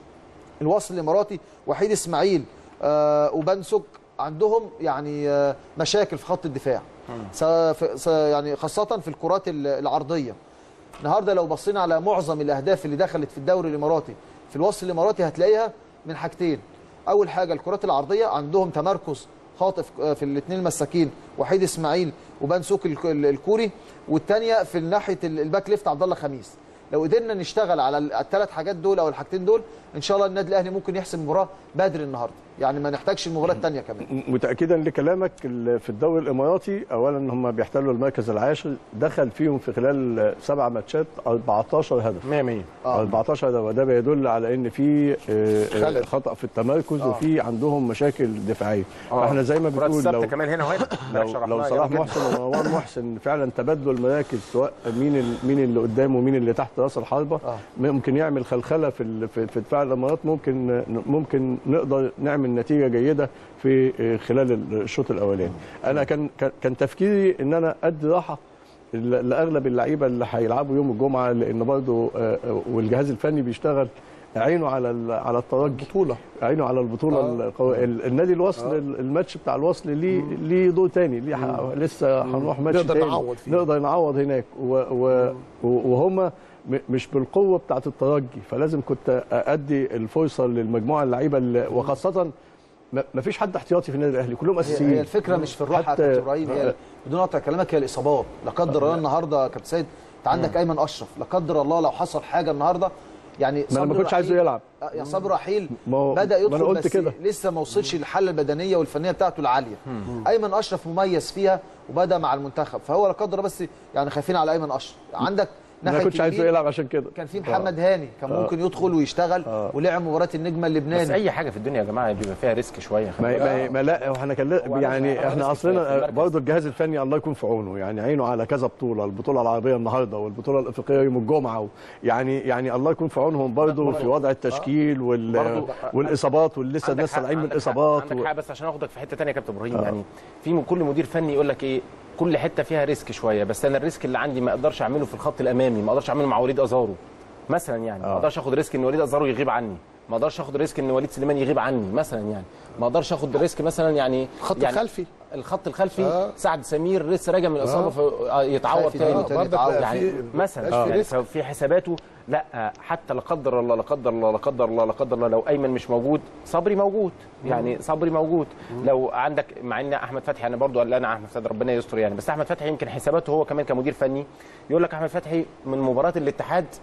الوصل الاماراتي وحيد اسماعيل آه وبنسك عندهم يعني آه مشاكل في خط الدفاع س- ف- س- يعني خاصه في الكرات ال- العرضيه النهارده لو بصينا على معظم الاهداف اللي دخلت في الدوري الاماراتي في الوصل الاماراتي هتلاقيها من حاجتين اول حاجه الكرات العرضيه عندهم تمركز خاطئ في- في الاثنين المساكين وحيد اسماعيل وبنسوك الك- ال- الكوري والثانيه في ناحيه ال- الباك ليفت عبد الله خميس لو قدرنا نشتغل على ال- الثلاث حاجات دول او الحاجتين دول ان شاء الله النادي الاهلي ممكن يحسم المباراه بدري النهارده يعني ما نحتاجش المباراه الثانيه كمان متاكدا لكلامك ال- في الدوري الاماراتي اولا هم بيحتلوا المركز العاشر دخل فيهم في خلال سبع ماتشات 14 هدف 100 100 آه. 14 هدف وده بيدل على ان في آه، آه، خلل. خطا في التمركز وفي عندهم مشاكل دفاعيه فاحنا زي ما كرات بنقول الثابته لو كمان هنا وهنا لو, لو صلاح محسن ومروان محسن فعلا تبادلوا المراكز سواء مين ال- مين اللي قدام ومين اللي تحت راس الحربه آه. ممكن يعمل خلخله في ال- في في دفاع الامارات ممكن ممكن نقدر نعمل نتيجه جيده في خلال الشوط الاولاني انا كان كان- كان تفكيري ان انا ادي راحه ل- لاغلب اللعيبه اللي هيلعبوا يوم الجمعه لان برضه آه، آه، والجهاز الفني بيشتغل عينه على ال- على الترجي بطوله عينه على البطوله آه. القوية. ال- النادي الوصل آه. الماتش بتاع الوصل ليه ليه دور تاني ليه ح- لسه هنروح ماتش نقدر تاني نعوض فيه. نقدر نعوض هناك و و وهم م- مش بالقوه بتاعت الترجي فلازم كنت ادي الفرصه للمجموعه اللعيبه اللي- وخاصه ما فيش حد احتياطي في النادي الاهلي كلهم هي, هي اساسيين الفكره مش في الراحه يا حتى- كابتن ابراهيم هي بدون قطع كلامك هي الاصابات لا قدر الله النهارده يا كابتن سيد انت عندك ايمن اشرف لا قدر الله لو حصل حاجه النهارده يعني ما انا ما صبري كنتش عايزه رحيل- يلعب آه، يا صبري رحيل ما هو- بدا ما أنا يدخل قلت بس كده. لسه ما وصلش للحاله البدنيه والفنيه بتاعته العاليه ايمن اشرف مميز فيها وبدا مع المنتخب فهو لا قدر الله بس يعني خايفين على ايمن اشرف عندك ما ناحيه كنتش عايزه اليمين يلعب عشان كده كان في محمد هاني كان ممكن يدخل ويشتغل ولعب مباراه النجمه بس اللبناني اي حاجه في الدنيا يا جماعه بيبقى فيها ريسك شويه ما ما, ما لا احنا كان يعني هو احنا رئيس في اصلنا المركز. برضه الجهاز الفني الله يكون في عونه يعني عينه على كذا بطوله البطوله العربيه النهارده والبطوله الافريقيه يوم الجمعه و يعني يعني الله يكون في عونهم برضه في وضع التشكيل وال برضه- والاصابات واللسه عندك الناس حق- طالعين من عندك حق- الاصابات عندك و... حق بس عشان اخدك في حته ثانيه يا كابتن ابراهيم يعني في من كل مدير فني يقول لك ايه كل حته فيها ريسك شويه بس انا الريسك اللي عندي ما اقدرش اعمله في الخط الامامي ما اقدرش اعمله مع وليد ازارو مثلا يعني ما آه. اقدرش اخد ريسك ان وليد ازارو يغيب عني ما اقدرش اخد ريسك ان وليد سليمان يغيب عني مثلا يعني ما اقدرش اخد ريسك مثلا يعني الخط يعني الخلفي الخط الخلفي آه. سعد سمير لسه راجع من الاصابه ف- آه، يتعور خايف تاني يتعور تاني، برضك يتعور. بقى يعني في- مثلا بقاش في يعني ريسك. في حساباته لا حتى لا قدر الله لا قدر الله لا قدر الله لا قدر الله لو ايمن مش موجود صبري موجود يعني صبري موجود لو عندك مع ان احمد فتحي انا برضو قال انا احمد فتحي ربنا يستر يعني بس احمد فتحي يمكن حساباته هو كمان كمدير فني يقول لك احمد فتحي من مباراه الاتحاد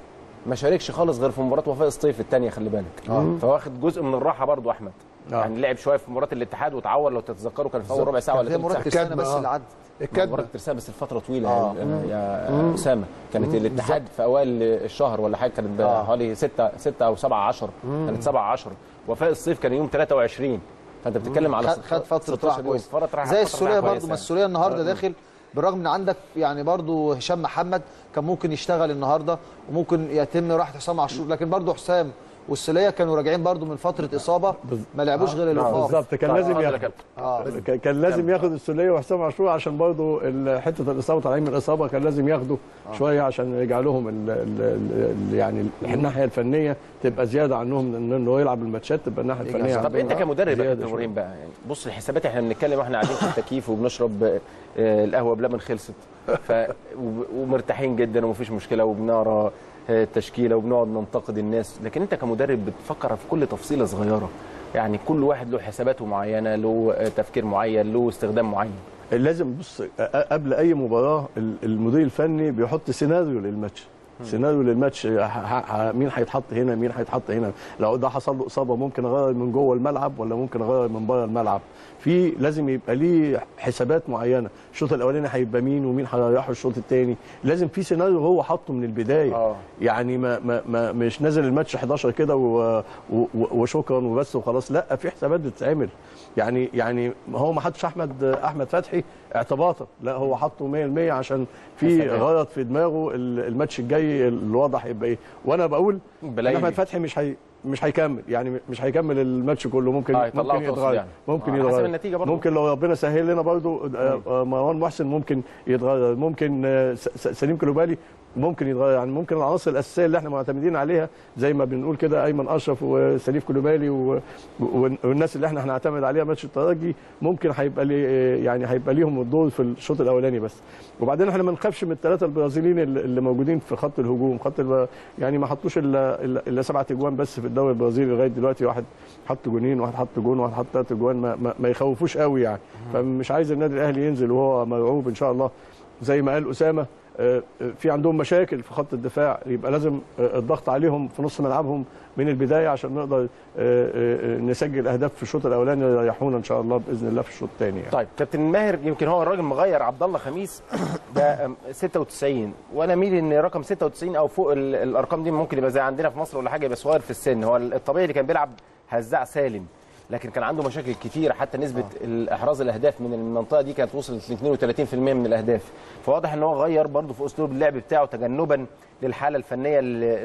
ما شاركش خالص غير في مباراه وفاء الصيف الثانيه خلي بالك آه. فواخد جزء من الراحه برضو احمد آه. يعني لعب شويه في مباراه الاتحاد وتعور لو تتذكروا كان في اول ربع ساعه كان ولا فيها ثلث مباراه ساعه كريستيانو الكدمة، بس آه. اللي عدت مباراه الكدمه ترسانة بس الفتره طويله آه. يا يا اسامه كانت الاتحاد في اوائل الشهر ولا حاجه كانت آه. حوالي 6 6 او 7 10 كانت 7 10 وفاء الصيف كان يوم 23 فانت بتتكلم على خد- ست- خد فتره 16 راحه يوم. كويسه فترة راحة- زي فترة السوريه راحة برضو كويسة. ما السوريه النهارده داخل بالرغم ان عندك يعني برضو هشام محمد كان ممكن يشتغل النهارده وممكن يتم راحه حسام عاشور لكن برضو حسام والسوليه كانوا راجعين برضو من فتره اصابه ما لعبوش غير اللقاء بالظبط كان طبعاً. لازم اتفضل يا ياخد كابتن. اه ك- كان لازم ياخد السوليه وحسام عاشور عشان برضه ال- حته الاصابه طالعين من الاصابه كان لازم ياخدوا شويه عشان يرجع لهم ال ال ال يعني الناحيه الفنيه تبقى زياده عنهم ان انه يلعب الماتشات تبقى الناحيه الفنيه طب عندهم انت كمدرب يا زيادة كابتن شوية. ابراهيم بقى يعني بص الحسابات احنا بنتكلم واحنا قاعدين في التكييف وبنشرب آه، القهوه بلبن خلصت ف وب- ومرتاحين جدا ومفيش مشكله وبنقرا آه، التشكيله وبنقعد ننتقد الناس لكن انت كمدرب بتفكر في كل تفصيله صغيره يعني كل واحد له حساباته معينه له آه، تفكير معين له استخدام معين لازم بص أ- قبل اي مباراه ال- المدير الفني بيحط سيناريو للماتش سيناريو للماتش ه- ه- ه- مين هيتحط هنا مين هيتحط هنا لو ده حصل له اصابه ممكن اغير من جوه الملعب ولا ممكن اغير من بره الملعب في لازم يبقى ليه حسابات معينه الشوط الاولاني هيبقى مين ومين هيريحوا الشوط الثاني لازم في سيناريو هو حاطه من البدايه آه. يعني ما, ما, ما مش نازل الماتش 11 كده و- و- وشكرا وبس وخلاص لا في حسابات بتتعمل يعني يعني هو ما حطش احمد احمد فتحي اعتباطا لا هو حطه 100% عشان في حسابات. غلط في دماغه ال- الماتش الجاي الوضع هيبقى ايه وانا بقول إن بلايلي. احمد فتحي مش هي مش هيكمل يعني مش هيكمل الماتش كله ممكن آه، يطلعه ممكن تقصد يتغير يعني. ممكن آه، حسب يتغير النتيجة برضه. ممكن لو ربنا سهل لنا برضه آه، آه، مروان محسن ممكن يتغير ممكن آه، س- س- سليم كلوبالي ممكن يتغير يعني ممكن العناصر الاساسيه اللي احنا معتمدين عليها زي ما بنقول كده ايمن اشرف وسليف كلوبالي و- و- والناس اللي احنا هنعتمد عليها ماتش الترجي ممكن هيبقى لي يعني هيبقى ليهم الدور في الشوط الاولاني بس وبعدين احنا ما نخافش من الثلاثه البرازيليين اللي اللي موجودين في خط الهجوم خط الب... يعني ما حطوش الا الا إلا سبعه اجوان بس في الدوري البرازيلي لغايه دلوقتي واحد حط جونين واحد حط جون واحد حط ثلاث اجوان ما, ما, ما يخوفوش قوي يعني فمش عايز النادي الاهلي ينزل وهو مرعوب ان شاء الله زي ما قال اسامه آه، آه، في عندهم مشاكل في خط الدفاع يبقى لازم آه، الضغط عليهم في نص ملعبهم من البدايه عشان نقدر آه، آه، آه، نسجل اهداف في الشوط الاولاني يريحونا ان شاء الله باذن الله في الشوط الثاني يعني. طيب كابتن ماهر يمكن هو الراجل مغير عبد الله خميس ده أم، 96 وانا اميل ان رقم 96 او فوق ال- الارقام دي ممكن يبقى زي عندنا في مصر ولا حاجه يبقى صغير في السن هو الطبيعي اللي كان بيلعب هزاع سالم لكن كان عنده مشاكل كتير حتى نسبه احراز الاهداف من المنطقه دي كانت وصلت ل 32% من الاهداف فواضح ان هو غير برضه في اسلوب اللعب بتاعه تجنبا للحاله الفنيه اللي,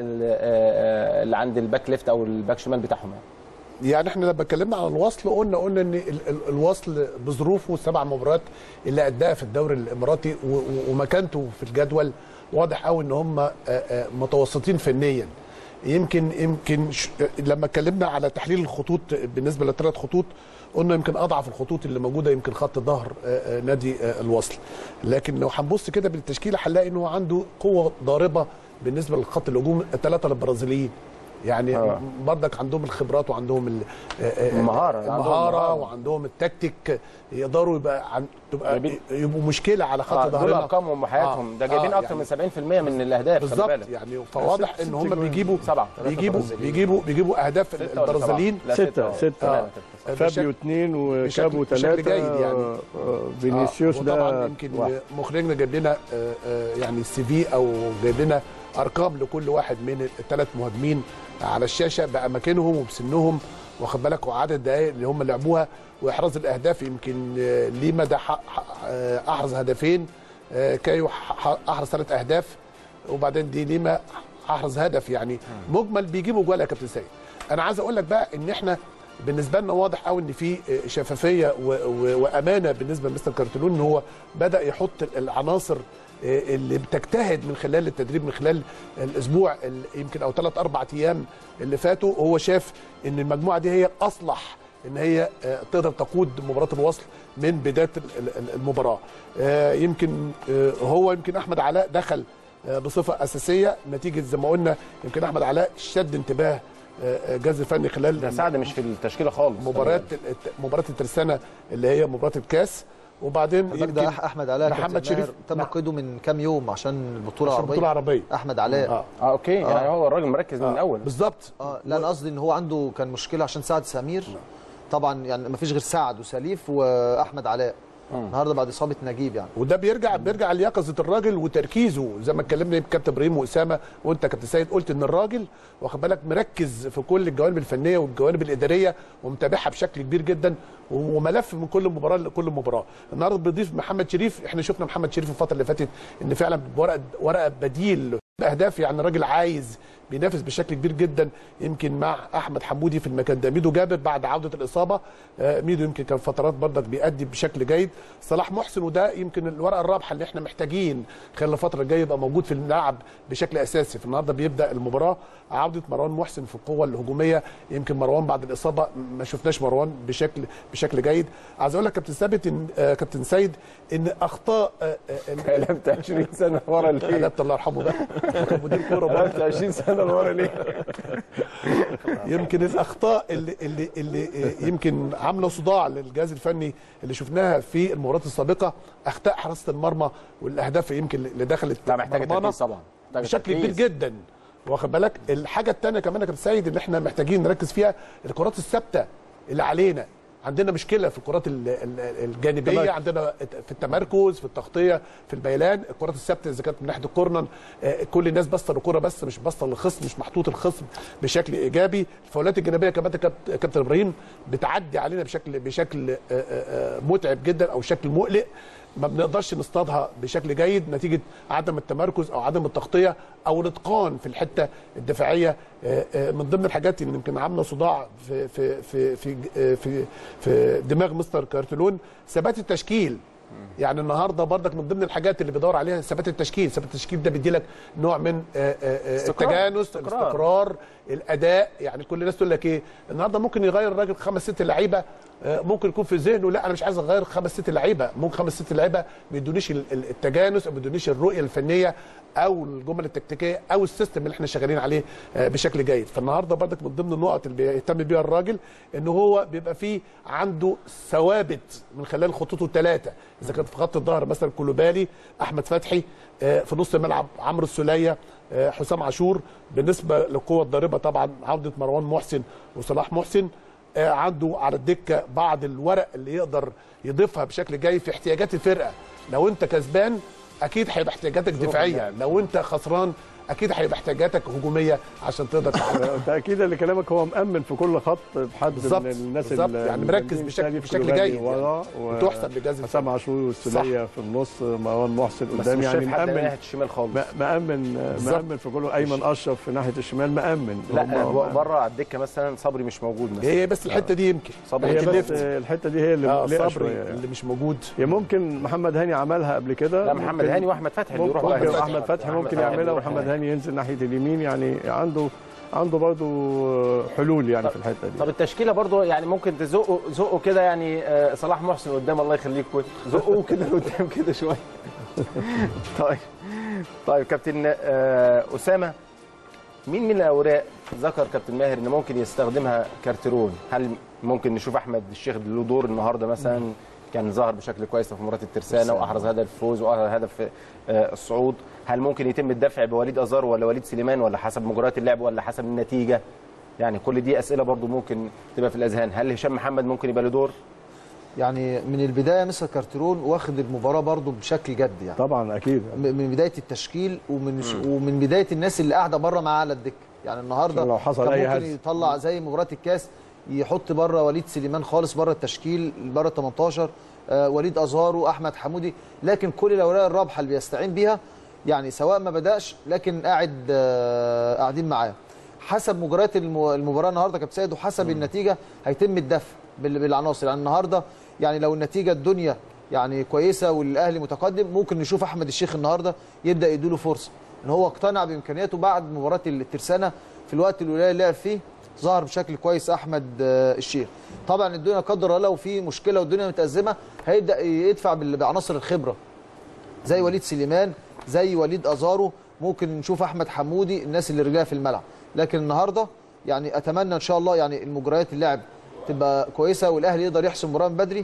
اللي اللي عند الباك ليفت او الباك شمال بتاعهم يعني. يعني احنا لما اتكلمنا عن الوصل قلنا قلنا ان ال- ال- الوصل بظروفه السبع مباريات اللي اداها في الدوري الاماراتي و- و- ومكانته في الجدول واضح قوي ان هم آه، آه، متوسطين فنيا يمكن يمكن ش- لما اتكلمنا على تحليل الخطوط بالنسبه للثلاث خطوط قلنا يمكن اضعف الخطوط اللي موجوده يمكن خط ظهر آه، آه، نادي آه، الوصل لكن لو هنبص كده بالتشكيله هنلاقي ان هو عنده قوه ضاربه بالنسبه لخط الهجوم الثلاثه البرازيليين يعني آه. برضك عندهم الخبرات وعندهم ال- آه، آه، المهارة، عندهم المهاره المهارة. وعندهم التكتيك يقدروا يبقى عن تبقى جايبين- يبقوا مشكله على خط آه، دول ظهرنا ارقامهم وحياتهم آه، ده جايبين آه، اكتر من 70% من الاهداف خلي بالظبط بالك. يعني فواضح ست- ان ست هم جوان. بيجيبوا سبعة. ثلاثة بيجيبوا برازيليين. بيجيبوا بيجيبوا اهداف ستة ولا سبعة؟ البرازيليين لا، ستة، ستة. ستة. تمام. فابيو اثنين وكابو بشكل- بشكل ثلاثه جيد يعني. فينيسيوس آه، ده وطبعا يمكن واحد. مخرجنا جايب لنا آه، آه، يعني السي في او جايب لنا ارقام لكل واحد من الثلاث مهاجمين على الشاشه باماكنهم وبسنهم واخد بالك وعدد الدقائق اللي هم لعبوها واحراز الاهداف يمكن آه، ليما ده ح- ح- آه، احرز هدفين آه، كايو ح- ح- احرز ثلاث اهداف وبعدين دي ليما احرز هدف يعني مجمل بيجيبوا جوال يا كابتن سيد انا عايز اقول لك بقى ان احنا بالنسبه لنا واضح قوي ان في شفافيه و- و- وامانه بالنسبه لمستر كارتلون ان هو بدا يحط العناصر اللي بتجتهد من خلال التدريب من خلال الاسبوع ال- يمكن او ثلاث اربع ايام اللي فاتوا هو شاف ان المجموعه دي هي الاصلح ان هي آه، تقدر تقود مباراه الوصل من بدايه ال- ال- المباراه آه، يمكن آه، هو يمكن احمد علاء دخل آه، بصفه اساسيه نتيجه زي ما قلنا يمكن احمد علاء شد انتباه آه، الجهاز الفني خلال ده سعد مش في التشكيله خالص مباراه الت- مباراه الترسانه اللي هي مباراه الكاس وبعدين الراجل ده يمكن احمد علاء محمد كابتن شريف ماهر تم نعم. قيده من كام يوم عشان البطوله عشان العربيه بطوله عربيه احمد علاء اه اه اوكي يعني هو الراجل مركز من آه. الاول بالظبط اه لا انا قصدي ان هو عنده كان مشكله عشان سعد سمير طبعا يعني ما فيش غير سعد وسليف واحمد علاء النهارده بعد اصابه نجيب يعني وده بيرجع بيرجع ليقظه الراجل وتركيزه زي ما اتكلمنا كابتن ابراهيم واسامه وانت كابتن سيد قلت ان الراجل واخد بالك مركز في كل الجوانب الفنيه والجوانب الاداريه ومتابعها بشكل كبير جدا وملف من كل مباراه لكل مباراه النهارده بيضيف محمد شريف احنا شفنا محمد شريف الفتره اللي فاتت ان فعلا ورقه ورقه بديل اهداف يعني الراجل عايز بينافس بشكل كبير جدا يمكن مع احمد حمودي في المكان ده ميدو جابر بعد عوده الاصابه آه، ميدو يمكن كان فترات برضك بيأدي بشكل جيد صلاح محسن وده يمكن الورقه الرابحه اللي احنا محتاجين خلال الفتره الجايه يبقى موجود في الملعب بشكل اساسي فالنهارده بيبدا المباراه عوده مروان محسن في القوه الهجوميه يمكن مروان بعد الاصابه ما شفناش مروان بشكل بشكل جيد عايز اقول لك كابتن ثابت ان آه، كابتن سيد ان اخطاء آه، آه، ال- قلبت 20 سنه ورا ليه؟ قلبت الله يرحمه بقى كان مدير كوره برضه. قلبت 20 سنه ورا ليه؟ يمكن الاخطاء اللي اللي اللي يمكن عامله صداع للجهاز الفني اللي شفناها في المباريات السابقه اخطاء حراسه المرمى والاهداف يمكن اللي دخلت لا محتاجه مرمانا تركيز طبعا محتاجة بشكل كبير تركيز. جدا واخد بالك الحاجه الثانيه كمان يا كابتن سيد اللي احنا محتاجين نركز فيها الكرات الثابته اللي علينا عندنا مشكله في الكرات ال- ال- الجانبيه تمركز. عندنا في التمركز في التغطيه في البيلان الكرات الثابته اذا كانت من ناحيه الكورنر آه، كل الناس باصه للكوره بس مش باصه للخصم مش محطوط الخصم بشكل ايجابي الفاولات الجانبيه كمان يا كابت- كابتن ابراهيم بتعدي علينا بشكل بشكل آه، آه، آه، متعب جدا او شكل مقلق ما بنقدرش نصطادها بشكل جيد نتيجه عدم التمركز او عدم التغطيه او الاتقان في الحته الدفاعيه آه، آه، من ضمن الحاجات اللي يمكن عامله صداع في في في في آه، في, في دماغ مستر كارتلون ثبات التشكيل يعني النهارده برضك من ضمن الحاجات اللي بيدور عليها ثبات التشكيل ثبات التشكيل ده بيدي لك نوع من آه، آه، آه، استقرار. التجانس استقرار. الاستقرار الاداء يعني كل الناس تقول لك ايه النهارده ممكن يغير الراجل خمس ست لعيبه آه، ممكن يكون في ذهنه لا انا مش عايز اغير خمس ست لعيبه ممكن خمس ست لعيبه ما يدونيش ال- ال- التجانس او ما يدونيش الرؤيه الفنيه او الجمل التكتيكيه او السيستم اللي احنا شغالين عليه آه، بشكل جيد فالنهارده برضك من ضمن النقط اللي بيهتم بيها الراجل ان هو بيبقى فيه عنده ثوابت من خلال خطوطه الثلاثه اذا كانت في خط الظهر مثلا كولوبالي احمد فتحي آه، في نص الملعب عمرو السوليه آه، حسام عاشور بالنسبه للقوه الضاربه طبعا عوده مروان محسن وصلاح محسن آه، عنده على الدكه بعض الورق اللي يقدر يضيفها بشكل جيد في احتياجات الفرقه لو انت كسبان اكيد هيبقى احتياجاتك دفاعيه لو انت خسران اكيد هيبقى احتياجاتك هجوميه عشان تقدر تحقق تاكيدا لكلامك هو مامن في كل خط بحد بالظبط، من الناس بالظبط. ال- يعني مركز المهاجمين بشكل- سالي بشكل كلوبالي جيد ورا وتحسب لجهاز حسام عاشور والسوليه في النص مروان محسن بس قدام مش يعني شايف حد مامن ناحيه الشمال خالص م- مامن بالظبط. مامن في كله ايمن اشرف في ناحيه الشمال مامن لا هم- بره على الدكه مثلا صبري مش موجود مثلا هي بس الحته دي يمكن صبري هي يمكن بس نفت. الحته دي هي اللي اه مقلقه صبري شويه اللي مش موجود هي ممكن محمد هاني عملها قبل كده لا محمد ممكن- هاني واحمد فتحي اللي يروح ممكن بقى احمد فتحي محمد ممكن فتحي يعملها يروح ومحمد هناك. هاني ينزل ناحيه اليمين يعني عنده عنده برضه حلول يعني في الحته طب دي التشكيله برضو يعني ممكن تزقوا زقوا كده يعني آه، صلاح محسن قدام الله يخليك زقوه كده لقدام كده شويه طيب طيب كابتن آه، اسامه مين من الاوراق ذكر كابتن ماهر ان ممكن يستخدمها كارترون هل ممكن نشوف احمد الشيخ له دور النهارده مثلا كان ظهر بشكل كويس في مباراه الترسانه واحرز هدف الفوز واحرز هدف آه، الصعود هل ممكن يتم الدفع بوليد ازار ولا وليد سليمان ولا حسب مجريات اللعب ولا حسب النتيجه يعني كل دي اسئله برضو ممكن تبقى في الاذهان هل هشام محمد ممكن يبقى له دور يعني من البدايه مستر كارترون واخد المباراه برضو بشكل جد يعني طبعا اكيد م- من بدايه التشكيل ومن ومن بدايه الناس اللي قاعده بره معاه على الدكه يعني النهارده عشان لو حصل كان أي ممكن هز. يطلع زي مباراه الكاس يحط بره وليد سليمان خالص بره التشكيل بره ال 18 آه وليد ازارو احمد حمودي لكن كل الاوراق الرابحه اللي بيستعين بيها يعني سواء ما بداش لكن قاعد آه قاعدين معاه حسب مجريات الم- المباراه النهارده كابتن سيد وحسب النتيجه هيتم الدفع بال- بالعناصر يعني النهارده يعني لو النتيجه الدنيا يعني كويسه والاهلي متقدم ممكن نشوف احمد الشيخ النهارده يبدا يديله فرصه ان هو اقتنع بامكانياته بعد مباراه الترسانه في الوقت اللي الولايه لعب فيه ظهر بشكل كويس احمد آه، الشيخ طبعا الدنيا لا قدر الله لو في مشكله والدنيا متازمه هيبدا يدفع بال- بعناصر الخبره زي وليد سليمان زي وليد ازارو ممكن نشوف احمد حمودي الناس اللي رجلها في الملعب لكن النهارده يعني اتمنى ان شاء الله يعني المجريات اللعب تبقى كويسه والاهلي يقدر يحسم مباراه من بدري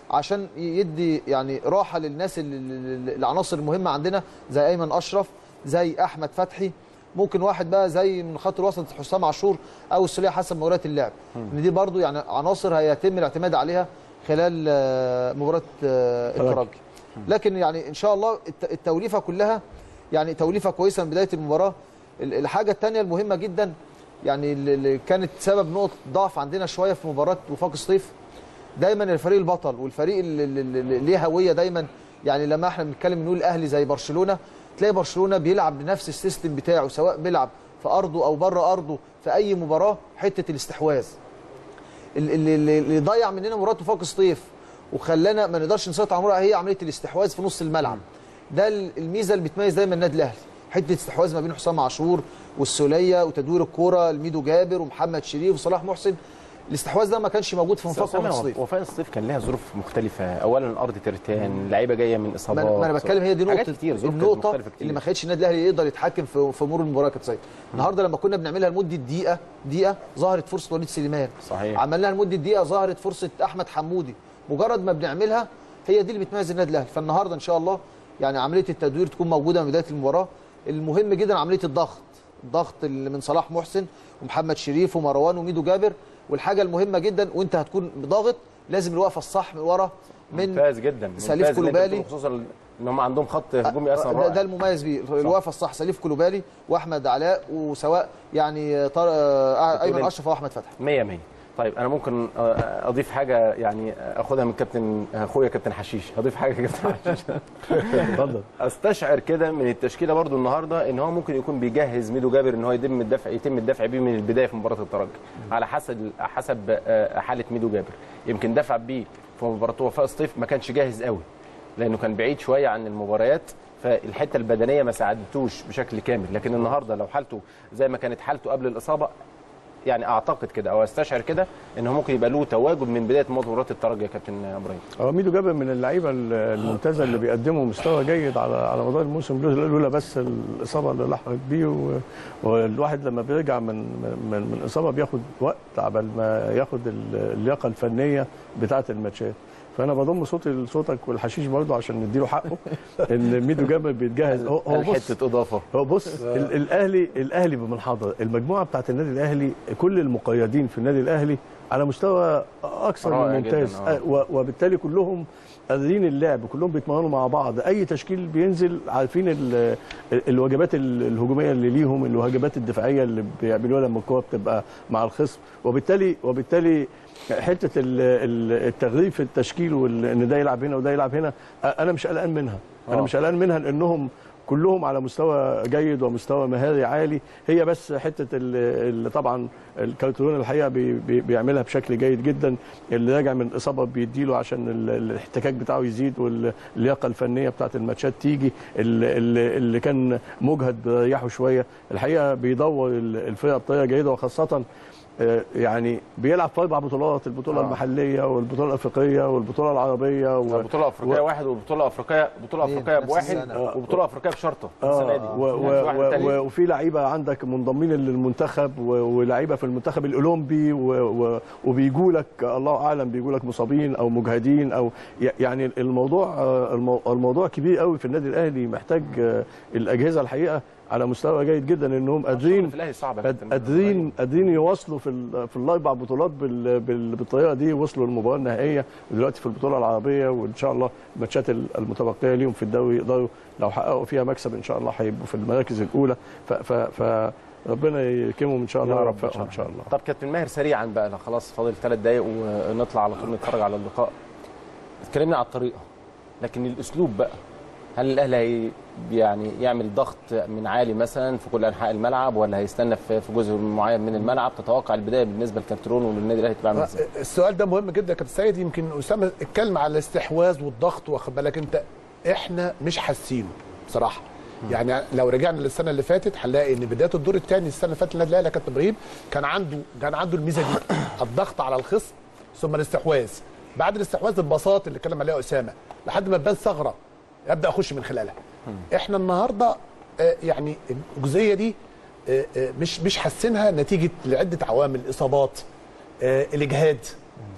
عشان يدي يعني راحه للناس ال- ال- ال- العناصر المهمه عندنا زي ايمن اشرف زي احمد فتحي ممكن واحد بقى زي من خط الوسط حسام عاشور او السوليه حسب مباريات اللعب ان دي برضو يعني عناصر هيتم الاعتماد عليها خلال آه، مباراه آه، الترجي لكن يعني ان شاء الله الت- التوليفه كلها يعني توليفه كويسه من بدايه المباراه ال- الحاجه الثانيه المهمه جدا يعني اللي- اللي كانت سبب نقطه ضعف عندنا شويه في مباراه وفاق سطيف دايما الفريق البطل والفريق اللي, اللي اللي ليه هويه دايما يعني لما احنا بنتكلم نقول الاهلي زي برشلونه تلاقي برشلونه بيلعب بنفس السيستم بتاعه سواء بيلعب في ارضه او بره ارضه في اي مباراه حته الاستحواذ اللي, اللي, اللي ضيع مننا مباراه وفاق سطيف وخلانا ما نقدرش نسيطر على المباراه هي عمليه الاستحواذ في نص الملعب ده الميزه اللي بتميز دايما النادي الاهلي حته استحواذ ما بين حسام عاشور والسوليه وتدوير الكوره لميدو جابر ومحمد شريف وصلاح محسن الاستحواذ ده ما كانش موجود في بس وفاق أسامة، الصيف وفاء الصيف كان لها ظروف مختلفه اولا الارض ترتان لعيبه جايه من ما اصابات انا ما أنا بتكلم هي دي حاجات نقطه كتير ظروف كانت النقطه مختلفة كتير. اللي ما خلتش النادي الاهلي يقدر يتحكم في في امور المباراه كانت سيد النهارده لما كنا بنعملها لمده دقيقه دقيقه ظهرت فرصه وليد سليمان صحيح. عملناها لمده دقيقه ظهرت فرصه احمد حمودي مجرد ما بنعملها هي دي اللي بتميز النادي الاهلي فالنهارده ان شاء الله يعني عمليه التدوير تكون موجوده من بدايه المباراه المهم جدا عمليه الضغط الضغط اللي من صلاح محسن ومحمد شريف ومروان وميدو جابر والحاجه المهمه جدا وانت هتكون ضاغط لازم الوقفه الصح من ورا من ممتاز جدا سليف ممتاز اللي أنت كولوبالي. بتقوله خصوصا ان هم عندهم خط هجومي اصلا ده, رائع ده المميز بيه الوقفه الصح سليف كولوبالي واحمد علاء وسواء يعني طار... آه، ايمن بتقول اشرف او احمد فتحي 100 100 طيب انا ممكن آه، اضيف حاجه يعني اخدها من كابتن اخويا كابتن حشيش هضيف حاجه كابتن حشيش اتفضل استشعر كده من التشكيله برضو النهارده ان هو ممكن يكون بيجهز ميدو جابر ان هو يتم الدفع يتم الدفع بيه من البدايه في مباراه الترجي على حسب حسب آه، حاله ميدو جابر يمكن دفع بيه في مباراه وفاء سطيف ما كانش جاهز قوي لانه كان بعيد شويه عن المباريات فالحته البدنيه ما ساعدتوش بشكل كامل لكن النهارده لو حالته زي ما كانت حالته قبل الاصابه يعني اعتقد كده او استشعر كده ان هو ممكن يبقى له تواجد من بدايه مباراه الترجي يا كابتن ابراهيم هو ميدو جابر من اللعيبه الممتازه اللي بيقدموا مستوى جيد على على مدار الموسم لولا لولا بس الاصابه اللي لحقت بيه و- والواحد لما بيرجع من من من اصابه بياخد وقت عبال ما ياخد اللياقه الفنيه بتاعه الماتشات فانا بضم صوتي لصوتك والحشيش برضه عشان نديله حقه ان ميدو جابر بيتجهز هو هو بص حته اضافه هو بص ال- الاهلي الاهلي بمنحدر المجموعه بتاعت النادي الاهلي كل المقيدين في النادي الاهلي على مستوى اكثر من رائع ممتاز جداً، آه. و- وبالتالي كلهم قادرين اللعب كلهم بيتمرنوا مع بعض اي تشكيل بينزل عارفين ال- ال- الواجبات ال- الهجوميه اللي ليهم الواجبات الدفاعيه اللي بيعملوها لما الكوره بتبقى مع الخصم وبالتالي وبالتالي حته ال- ال- التغيير في التشكيل وان ده يلعب هنا وده يلعب هنا انا مش قلقان منها انا آه. مش قلقان منها لانهم كلهم على مستوى جيد ومستوى مهاري عالي هي بس حته اللي طبعا الكارتون الحقيقه بي بي بيعملها بشكل جيد جدا اللي راجع من اصابه بيديله عشان ال- الاحتكاك بتاعه يزيد واللياقه الفنيه بتاعت الماتشات تيجي اللي, اللي- اللي كان مجهد بيريحه شويه الحقيقه بيدور ال- الفرقه بطريقه جيده وخاصه آه، يعني بيلعب في اربع بطولات البطوله آه. المحليه والبطوله الافريقيه والبطوله العربيه و... بطوله افريقيه واحد وبطوله افريقيه بطوله اثنين افريقيه نفس بواحد السنة. وبطوله افريقيه بشرطه السنه دي اه و و يعني في واحد و تاني. و وفي لعيبه عندك منضمين للمنتخب و- ولعيبه في المنتخب الاولمبي و- و- وبيجوا لك الله اعلم بيجوا لك مصابين او مجهدين او ي- يعني الموضوع آه، المو- الموضوع كبير قوي في النادي الاهلي محتاج آه، الاجهزه الحقيقه على مستوى جيد جدا انهم قادرين في الاهلي صعب يا قاد- كابتن. قادرين قادرين يواصلوا في ال- في الاربع بطولات بال- بال- بالطريقه دي وصلوا للمباراه النهائيه ودلوقتي في البطوله العربيه وان شاء الله الماتشات ال- المتبقيه ليهم في الدوري يقدروا لو حققوا فيها مكسب ان شاء الله هيبقوا في المراكز الاولى ف ف ف ربنا يكرمهم ان شاء الله يا رب ويوفقهم ان شاء الله طب كابتن ماهر سريعا بقى لا خلاص فاضل ثلاث دقايق ونطلع على طول نتفرج على اللقاء اتكلمنا على الطريقه لكن الاسلوب بقى هل الاهلي هي يعني يعمل ضغط من عالي مثلا في كل انحاء الملعب ولا هيستنى في في جزء معين من الملعب تتوقع البدايه بالنسبه للكابترون وللنادي الاهلي تبقى عامله ازاي؟ السؤال ده مهم جدا يا كابتن سيد يمكن اسامه اتكلم على الاستحواذ والضغط واخد بالك انت احنا مش حاسينه بصراحه يعني لو رجعنا للسنه اللي فاتت هنلاقي ان بدايه الدور الثاني السنه اللي فاتت النادي الاهلي يا كابتن ابراهيم كان عنده كان عنده الميزه دي الضغط على الخصم ثم الاستحواذ بعد الاستحواذ البساط اللي اتكلم عليه اسامه لحد ما تبان ثغره ابدا اخش من خلالها احنا النهارده آه، يعني الجزئيه دي آه، آه، مش مش حاسينها نتيجه لعده عوامل اصابات آه، الاجهاد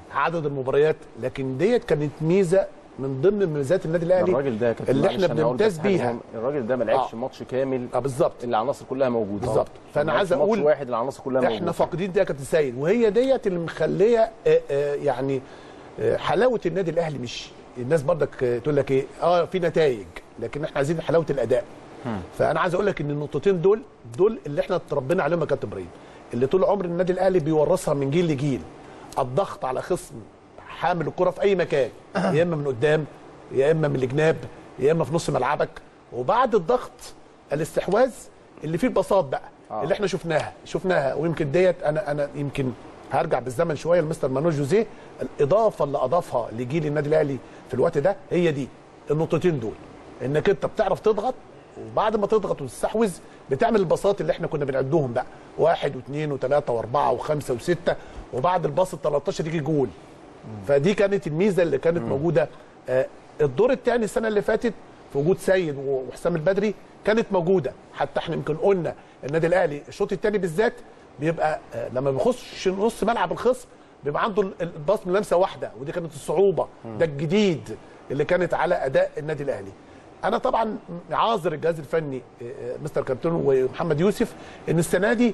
عدد المباريات لكن ديت كانت ميزه من ضمن ميزات النادي الاهلي الراجل ده يا كابتن اللي معلش احنا أنا هقول بس بنمتاز حاجة بيها مهمة. الراجل ده ما لعبش آه. ماتش كامل اه بالظبط اللي العناصر كلها موجوده بالظبط. فأنا ما عايز لعبش ماتش أقول واحد العناصر كلها موجوده احنا فاقدين دي يا كابتن سيد وهي ديت اللي مخليه آه، آه، يعني آه، حلاوه النادي الاهلي مش الناس برضك آه، تقول لك ايه اه في نتائج لكن احنا عايزين حلاوه الاداء فانا عايز اقول لك ان النقطتين دول دول اللي احنا اتربينا عليهم يا كابتن ابراهيم اللي طول عمر النادي الاهلي بيورثها من جيل لجيل الضغط على خصم حامل الكره في اي مكان يا اما من قدام يا اما من الجناب يا اما في نص ملعبك وبعد الضغط الاستحواذ اللي فيه البساط بقى آه. اللي احنا شفناها شفناها ويمكن ديت انا انا يمكن هرجع بالزمن شويه لمستر مانويل جوزيه الاضافه اللي اضافها لجيل النادي الاهلي في الوقت ده هي دي النقطتين دول انك انت بتعرف تضغط وبعد ما تضغط وتستحوذ بتعمل البساط اللي احنا كنا بنعدهم بقى واحد واثنين وثلاثه واربعه وخمسه وسته وبعد الباص ال 13 يجي جول فدي كانت الميزه اللي كانت موجوده آه، الدور الثاني السنه اللي فاتت في وجود سيد وحسام البدري كانت موجوده حتى احنا يمكن قلنا النادي الاهلي الشوط الثاني بالذات بيبقى آه، لما بيخش نص ملعب الخصم بيبقى عنده ال- الباص من لمسه واحده ودي كانت الصعوبه ده الجديد اللي كانت على اداء النادي الاهلي انا طبعا عاذر الجهاز الفني آه، آه، مستر كابتن ومحمد يوسف ان السنه دي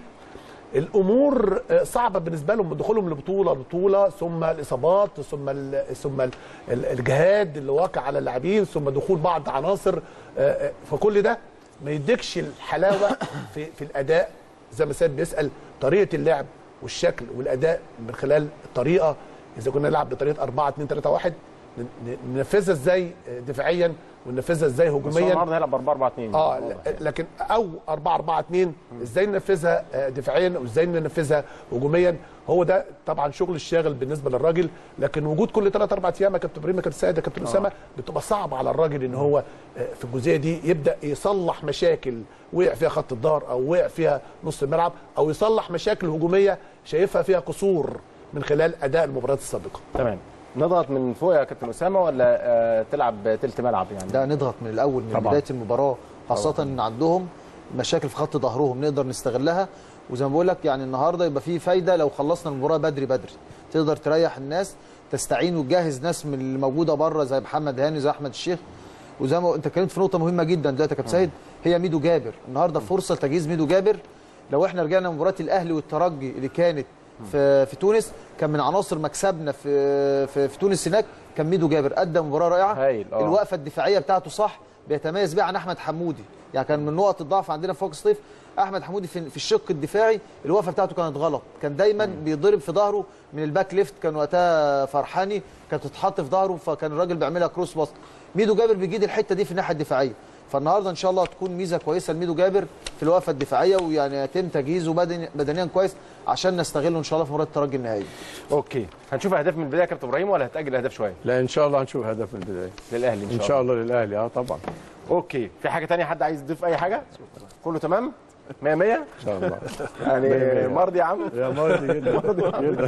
الامور صعبه بالنسبه لهم من دخولهم لبطوله بطوله ثم الاصابات ثم ال ثم ال الجهاد اللي واقع على اللاعبين ثم دخول بعض عناصر آه، آه، فكل ده ما يديكش الحلاوه في في الاداء زي ما سيد بيسال طريقه اللعب والشكل والاداء من خلال الطريقه اذا كنا نلعب بطريقه 4 2 3 1 ن- ن- ننفذها ازاي دفاعيا وننفذها ازاي بس هو هجوميا النهارده هيلعب 4 4 2 اه ل- لكن او 4 4 2 ازاي ننفذها آه، دفاعيا وازاي ننفذها هجوميا هو ده طبعا شغل الشاغل بالنسبه للراجل لكن وجود كل 3 4 ايام يا كابتن ابراهيم يا كابتن سيد يا كابتن اسامه بتبقى صعب على الراجل ان هو آه، في الجزئيه دي يبدا يصلح مشاكل وقع فيها خط الظهر او وقع فيها نص الملعب او يصلح مشاكل هجوميه شايفها فيها قصور من خلال اداء المباريات السابقه تمام نضغط من فوق يا كابتن اسامه ولا آه تلعب تلت ملعب يعني لا نضغط من الاول من طبعاً. بدايه المباراه خاصه ان عندهم مشاكل في خط ظهرهم نقدر نستغلها وزي ما بقول لك يعني النهارده يبقى في فايده لو خلصنا المباراه بدري بدري تقدر تريح الناس تستعين وتجهز ناس من اللي موجوده بره زي محمد هاني زي احمد الشيخ وزي ما انت اتكلمت في نقطه مهمه جدا دلوقتي يا كابتن سيد هي ميدو جابر النهارده فرصه لتجهيز ميدو جابر لو احنا رجعنا مباراه الاهلي والترجي اللي كانت في في تونس كان من عناصر مكسبنا في في, في تونس هناك كان ميدو جابر ادى مباراه رائعه هايل، آه. الوقفه الدفاعيه بتاعته صح بيتميز بيها عن احمد حمودي يعني كان من نقط الضعف عندنا في فوق الصيف احمد حمودي في في الشق الدفاعي الوقفه بتاعته كانت غلط كان دايما بيضرب في ظهره من الباك ليفت كان وقتها فرحاني كانت تتحط في ظهره فكان الراجل بيعملها كروس باص ميدو جابر بيجيد الحته دي في الناحيه الدفاعيه فالنهارده ان شاء الله تكون ميزه كويسه لميدو جابر في الوقفه الدفاعيه ويعني يتم تجهيزه بدني بدنيا كويس عشان نستغله ان شاء الله في مباراه الترجي النهائي اوكي هنشوف اهداف من البدايه يا كابتن ابراهيم ولا هتاجل اهداف شويه لا ان شاء الله هنشوف هدف من البدايه للاهلي ان شاء, ان شاء الله للاهلي اه طبعا اوكي في حاجه تانية حد عايز يضيف اي حاجه كله تمام 100 100 ان شاء الله يعني مية مية. مرضي يا عم يا مرضي جدا جدا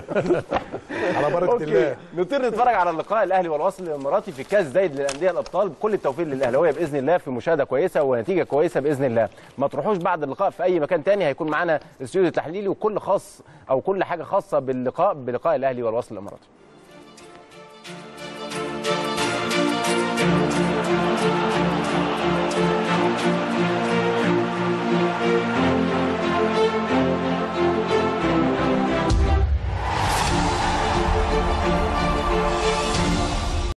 على بركه اوكي الله نطير نتفرج على اللقاء الاهلي والوصل الاماراتي في كاس زايد للانديه الابطال بكل التوفيق للاهلاويه باذن الله في مشاهده كويسه ونتيجه كويسه باذن الله ما تروحوش بعد اللقاء في اي مكان تاني هيكون معانا استوديو تحليلي وكل خاص او كل حاجه خاصه باللقاء بلقاء الاهلي والوصل الاماراتي